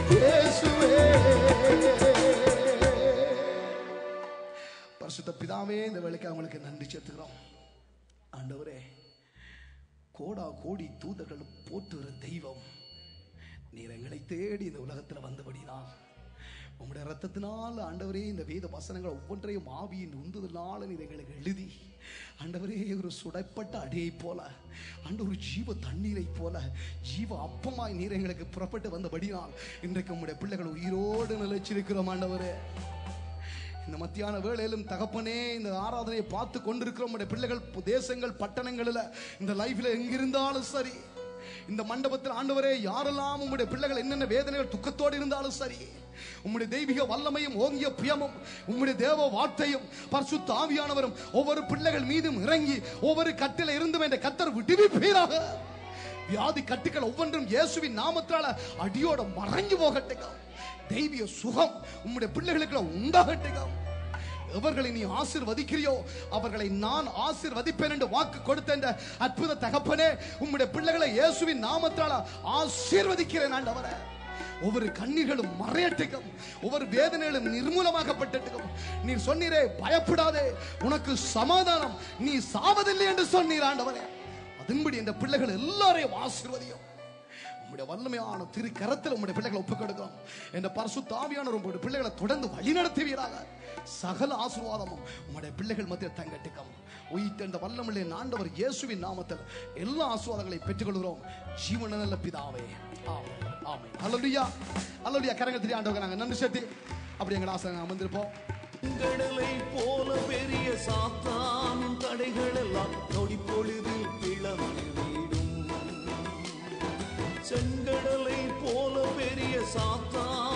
இயேசுவே பரிசுத்த பிதாவே இந்த வேலைக்கு அவங்களுக்கு நன்றி செலுத்துகிறோம் ஆண்டவரே கோடா கோடி தூதர்கள் போற்றுகிற தெய்வம் நீர் எங்களை தேடி இந்த உலகத்தில் வந்தபடினால் உம்முடைய ரத்தத்தினால் ஆண்டவரே இந்த வேத வசனங்கள் ஒவ்வொன்றையும் ஆவியின் உந்துதலால் நீர் எங்களுக்கு எழுதி ஆண்டவரே ஒரு சுடப்பட்ட அடியை போல ஆண்டு ஒரு ஜீவ தண்ணீரை போல ஜீவ அப்பமாய் நீர் எங்களுக்கு புறப்பட்டு வந்தபடினால் இன்றைக்கு உம்முடைய பிள்ளைகள் உயிரோடு நிலைச்சிருக்கிறோம் ஆண்டவரே இந்த மத்தியான வேளையிலும் தகப்பனே இந்த ஆராதனையை பார்த்து கொண்டிருக்கிற உம்முடைய பிள்ளைகள் தேசங்கள் பட்டணங்களில் இந்த லைஃப்ல எங்கிருந்தாலும் சரி இந்த மண்டபத்தில் ஆண்டவரே யாரெல்லாம் உம்முடைய பிள்ளைகள் என்னென்ன வேதனைகள் துக்கத்தோடு இருந்தாலும் சரி உம்முடைய தெய்வீக வல்லமையும் ஓங்கிய பிரியமும் உம்முடைய தேவ வார்த்தையும் பரிசுத்த ஆவியானவரும் ஒவ்வொரு பிள்ளைகள் மீதும் இறங்கி ஒவ்வொரு கட்டில இருந்தும் என்ற கத்தர் விடுவிப்பீராக வியாதி கட்டுகள் ஒவ்வொன்றும் இயேசுவின் நாமத்தால அடியோட மறைஞ்சு போகட்டுங்க தெய்வீக சுகம் உம்முடைய பிள்ளைகளுக்கு உண்டாகட்டுங்க எவர்களை நீ ஆசீர்வதிக்கிறியோ அவர்களை நான் ஆசீர்வதிப்பேன் என்று வாக்கு கொடுத்த இந்த அற்புத தகப்பனே உம்முடைய பிள்ளைகளை இயேசுவின் நாமத்தால ஆசீர்வதிக்கிறேன் ஆண்டவரே ஒவ்வொரு கண்ணீர்களும் மறையட்டுக்கும் ஒவ்வொரு வேதனைகளும் நிர்மூலமாக்கப்பட்டட்டுக்கும் நீர் சொன்னீரே பயப்படாதே உனக்கு சமாதானம் நீ சாவதில்லை என்று சொன்னீர் ஆண்டவரே அதன்படி இந்த பிள்ளைகள் எல்லாரையும் ஆசீர்வதியும் உம்முடைய வல்லமையான திரு கரத்தில் உம்முடைய பிள்ளைகளை ஒப்புக் கொடுக்கிறோம் என்ற பரிசு தாவியான உங்களுடைய பிள்ளைகளை தொடர்ந்து வழி நடத்துவீராக சகல ஆசீர்வாதமும் உம்முடைய பிள்ளைகள் மத்தியில் தங்கட்டுக்கும் உயிர்த்தெழுந்த வல்லமில்லை ஆண்டவர் இயேசுவின் நாமத்தில் எல்லா ஆசுவாதங்களை பெற்றுக்கொள்கிறோம் ஜீவன நல்ல பிதாவே ஆமென் ஆமென் அல்லலுயா அல்லலுயா கரங்கள் தெரிய ஆண்டவங்க நாங்கள் நன்றி செலுத்தி அப்படி எங்கள் ஆசை அமர்ந்திருப்போம் கடலை போல பெரிய சாத்தானின் தடைகள் எல்லாம் நொடி பொழுதில் பிளந்துவிடும் செங்கடலை போல பெரிய சாத்தான்